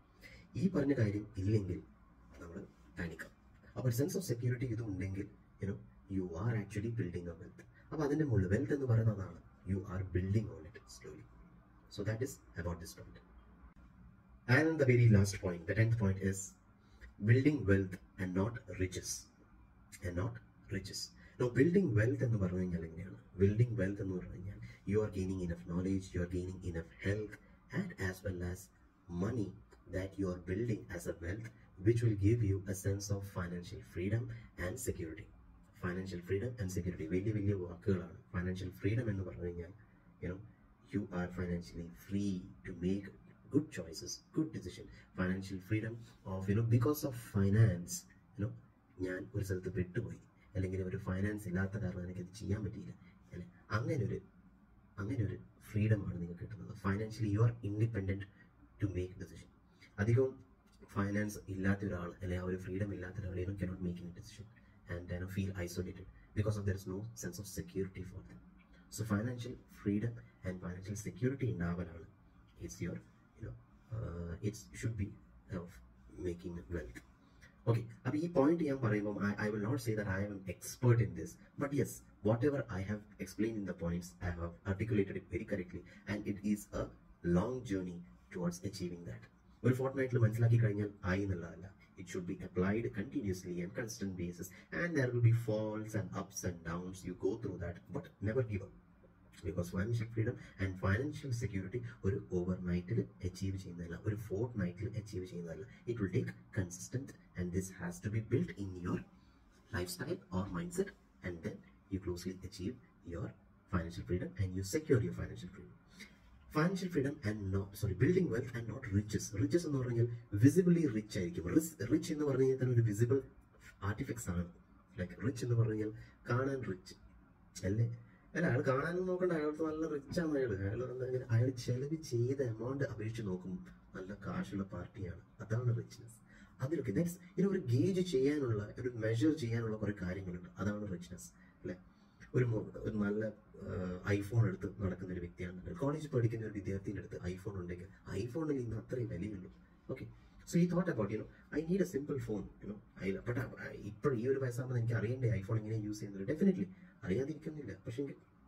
ഈ പറഞ്ഞ കാര്യം ഇല്ലെങ്കിൽ നമ്മൾ പാനിക്കാം അപ്പോൾ സെൻസ് ഓഫ് സെക്യൂരിറ്റി ഇത് ഉണ്ടെങ്കിൽ you know you are actually building a wealth അപ്പോൾ അതിൻ്റെ മുകളിൽ വെൽത്ത് എന്ന് പറയുന്നതാണ് you are building on it slowly so that is about this point and the very last point the tenth point is building wealth and not riches and not riches no building wealth എന്ന് പറഞ്ഞു കഴിഞ്ഞാൽ എങ്ങനെയാണ് ബിൽഡിംഗ് വെൽത്ത് എന്ന് പറഞ്ഞു കഴിഞ്ഞാൽ you are gaining enough knowledge you are gaining enough health and as well as money that you are building as a wealth which will give you a sense of financial freedom and security financial freedom and security വലിയ വലിയ വാക്കുകളാണ് ഫൈനാൻഷ്യൽ ഫ്രീഡം എന്ന് പറഞ്ഞു കഴിഞ്ഞാൽ you know you are financially free to make good choices good decision financial freedom of you know because of finance you know ഞാൻ ഒരു സ്ഥലത്ത് പെട്ടുപോയി അല്ലെങ്കിൽ ഒരു ഫൈനാൻസ് ഇല്ലാത്ത കാരണം എനിക്കത് ചെയ്യാൻ പറ്റിയില്ല അല്ലെ അങ്ങനെ ഒരു അങ്ങനെ ഒരു ഫ്രീഡമാണ് നിങ്ങൾക്ക് കിട്ടുന്നത് financially you are independent to make decision അധികവും ഫൈനാൻസ് ഇല്ലാത്ത ഒരാൾ അല്ലെങ്കിൽ ആ ഒരു ഫ്രീഡം ഇല്ലാത്ത ഒരാൾ you cannot make in decision and you feel isolated because of there is no sense of security for them so financial freedom and financial security ഉണ്ടാവലാണ് it's your you know it's should be of making wealth okay അപ്പോൾ ഈ പോയിന്റ് ഞാൻ പറയുമ്പോൾ I will not say that I am expert in this but yes whatever I have explain in the points I have articulated it very correctly and it is a long journey towards achieving that ഒരു ഫോർട്ട് നൈറ്റിൽ മനസ്സിലാക്കി കഴിഞ്ഞാൽ ആയി എന്നുള്ളതല്ല it should be applied continuously and constant basis and there will be falls and ups and downs you go through that but never give up because financial freedom and financial security ഒരു ഓവർ നൈറ്റിൽ അച്ചീവ് ചെയ്യുന്നതല്ല ഒരു ഫോർട്ട് നൈറ്റിൽ അച്ചീവ് ചെയ്യുന്നതല്ല it will take consistent and this has to be build in your lifestyle or mindset and then U closely achieve your financial freedom and you secure your financial freedom financial freedom and not sorry building wealth and not riches riches എന്ന് പറഞ്ഞാൽ വിസിബിളി റിച്ച് ആയിരിക്കും റിച്ച് എന്ന് പറഞ്ഞു കഴിഞ്ഞാൽ തന്നെ ഒരു വിസിബിൾ ആർട്ടിഫിക്സ് ആണ് ലൈക്ക് റിച്ച് എന്ന് പറഞ്ഞു കഴിഞ്ഞാൽ കാണാൻ റിച്ച് അല്ലേ അല്ല അയാൾ കാണാനും നോക്കണ്ട അയാൾക്ക് നല്ല റിച്ച് ആണ് അയാൾ അയാൾ എന്താ അയാൾ ചെലവ് ചെയ്ത എമൗണ്ട് അപേക്ഷിച്ച് നോക്കും നല്ല കാശുള്ള പാർട്ടിയാണ് അതാണ് റിച്ച്നെസ് അതിലൊക്കെ ദാറ്റ്സ് ഇതിന് ഒരു ഗേജ് ചെയ്യാനുള്ള ഒരു മെഷർ ചെയ്യാനുള്ള കുറെ കാര്യങ്ങളുണ്ട് അതാണ് റിച്ച്നെസ് അല്ലെ ഒരു മോ- ഒരു നല്ല ഐഫോൺ എടുത്ത് നടക്കുന്ന ഒരു വ്യക്തിയാണ് കോളേജിൽ പഠിക്കുന്ന ഒരു വിദ്യാർത്ഥിയുടെ അടുത്ത് ഐഫോൺ ഉണ്ടെങ്കിൽ ഐഫോണിൽ ഇന്ന് അത്രയും വിലയുള്ളൂ ഓക്കെ സോ ഈ thought about you know I need a simple phone you know I but ഇപ്പോൾ ഈ ഒരു വയസ്സാകുമ്പോൾ എനിക്ക് അറിയേണ്ടേ ഐഫോൺ എങ്ങനെ യൂസ് ചെയ്യുന്നത് ഡെഫിനറ്റ്ലി അറിയാതിരിക്കുന്നില്ല പക്ഷേ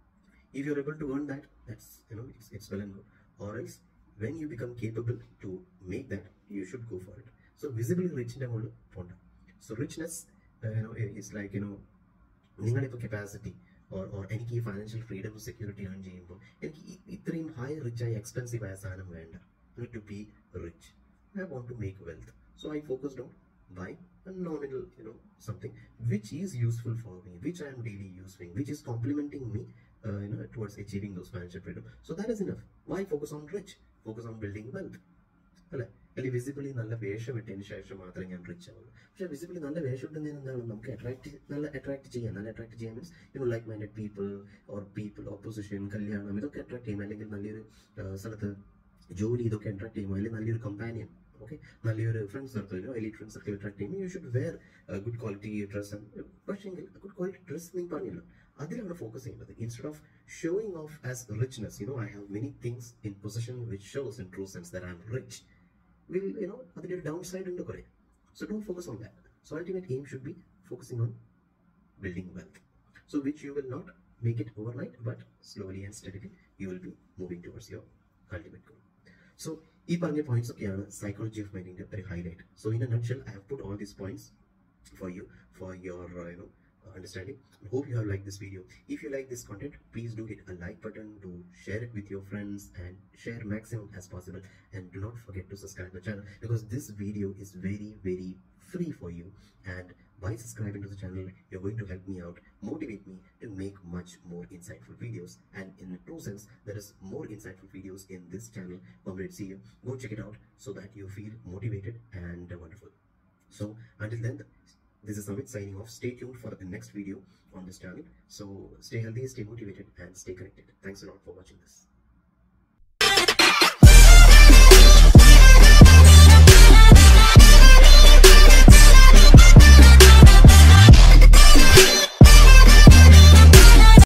if you're able to earn that that's you know it's, it's well and good or else when you become capable to make that you should go for it so visibly rich ന്റെ മുകളിൽ പോണ്ട so richness uh, you know is like you know നിങ്ങളിപ്പോൾ കപ്പാസിറ്റി ഓർ ഓർ എനിക്ക് ഈ ഫൈനാൻഷ്യൽ ഫ്രീഡം സെക്യൂരിറ്റി ഏൺ ചെയ്യുമ്പോൾ എനിക്ക് ഈ- ഇത്രയും ഹൈ റിച്ച് ആയി എക്സ്പെൻസീവ് ആയ സാധനം വേണ്ട to be rich I want to make wealth so I focused on buying a nominal, you know, something which is useful for me, which I am daily using, which is complementing me, uh, you know, towards achieving those financial freedom. So that is enough. Why focus on rich? Focus on building wealth. അല്ലെ അല്ലെങ്കിൽ വിസിബിളി നല്ല വേഷം ഇട്ടതിന് ശേഷം മാത്രമേ ഞാൻ റിച്ച് ആവുള്ളൂ പക്ഷെ വിസിബിളി നല്ല വേഷം ഇട്ടുന്നതിന് എന്താണ് നമുക്ക് അട്രാക്ട് നല്ല അട്രാക്ട് ചെയ്യാം നല്ല അട്രാക്ട് ചെയ്യാൻ means you like minded people or people opposition കല്യാണം ഇതൊക്കെ അട്രാക്ട് ചെയ്യും അല്ലെങ്കിൽ നല്ലൊരു ആ, സ്ഥലത്ത് ജോലി ഇതൊക്കെ അട്രാക്ട് ചെയ്യുമ്പോൾ അല്ലെങ്കിൽ നല്ലൊരു കമ്പാനിയൻ ഓക്കെ നല്ലൊരു ഫ്രണ്ട് സർക്കിളിനോ എലി ഫ്രണ്ട് സർക്കിൾ അട്രാക്ട് ചെയ്യുമ്പോൾ you should wear good quality dress പക്ഷേങ്കിൽ ഗുഡ് ക്വാളിറ്റി ഡ്രസ് നീ പറഞ്ഞില്ല അതിലാണ് ഫോക്കസ് ചെയ്യേണ്ടത് instead of showing off as richness you know I have many things in possession which shows in true sense that I am rich will you know അതിന്റെ ഒരു ഡൗൺ സൈഡ് ഉണ്ട് കുറെ so don't focus on that so ultimate aim should be focusing on building wealth so which you will not make it overnight but slowly and steadily you will be moving towards your ultimate goal so ഈ പറഞ്ഞ പോയിന്റ്സ് ഒക്കെയാണ് സൈക്കോളജി ഓഫ് മൈൻഡിന്റെ ഒരു highlight so in a nutshell I have put all these points for you for your uh, you know uh, understanding hope you have liked this video if you like this content please do hit a like button do share it with your friends and share maximum as possible and do not forget to subscribe the channel because this video is very very free for you and by subscribing to the channel you're going to help me out motivate me to make much more insightful videos and in a true sense there is more insightful videos in this channel Comrade see you go check it out so that you feel motivated and uh, wonderful so until then, this is Amit signing off. Stay tuned for the next video on this channel. So stay healthy, stay motivated, and stay connected. Thanks a lot for watching this.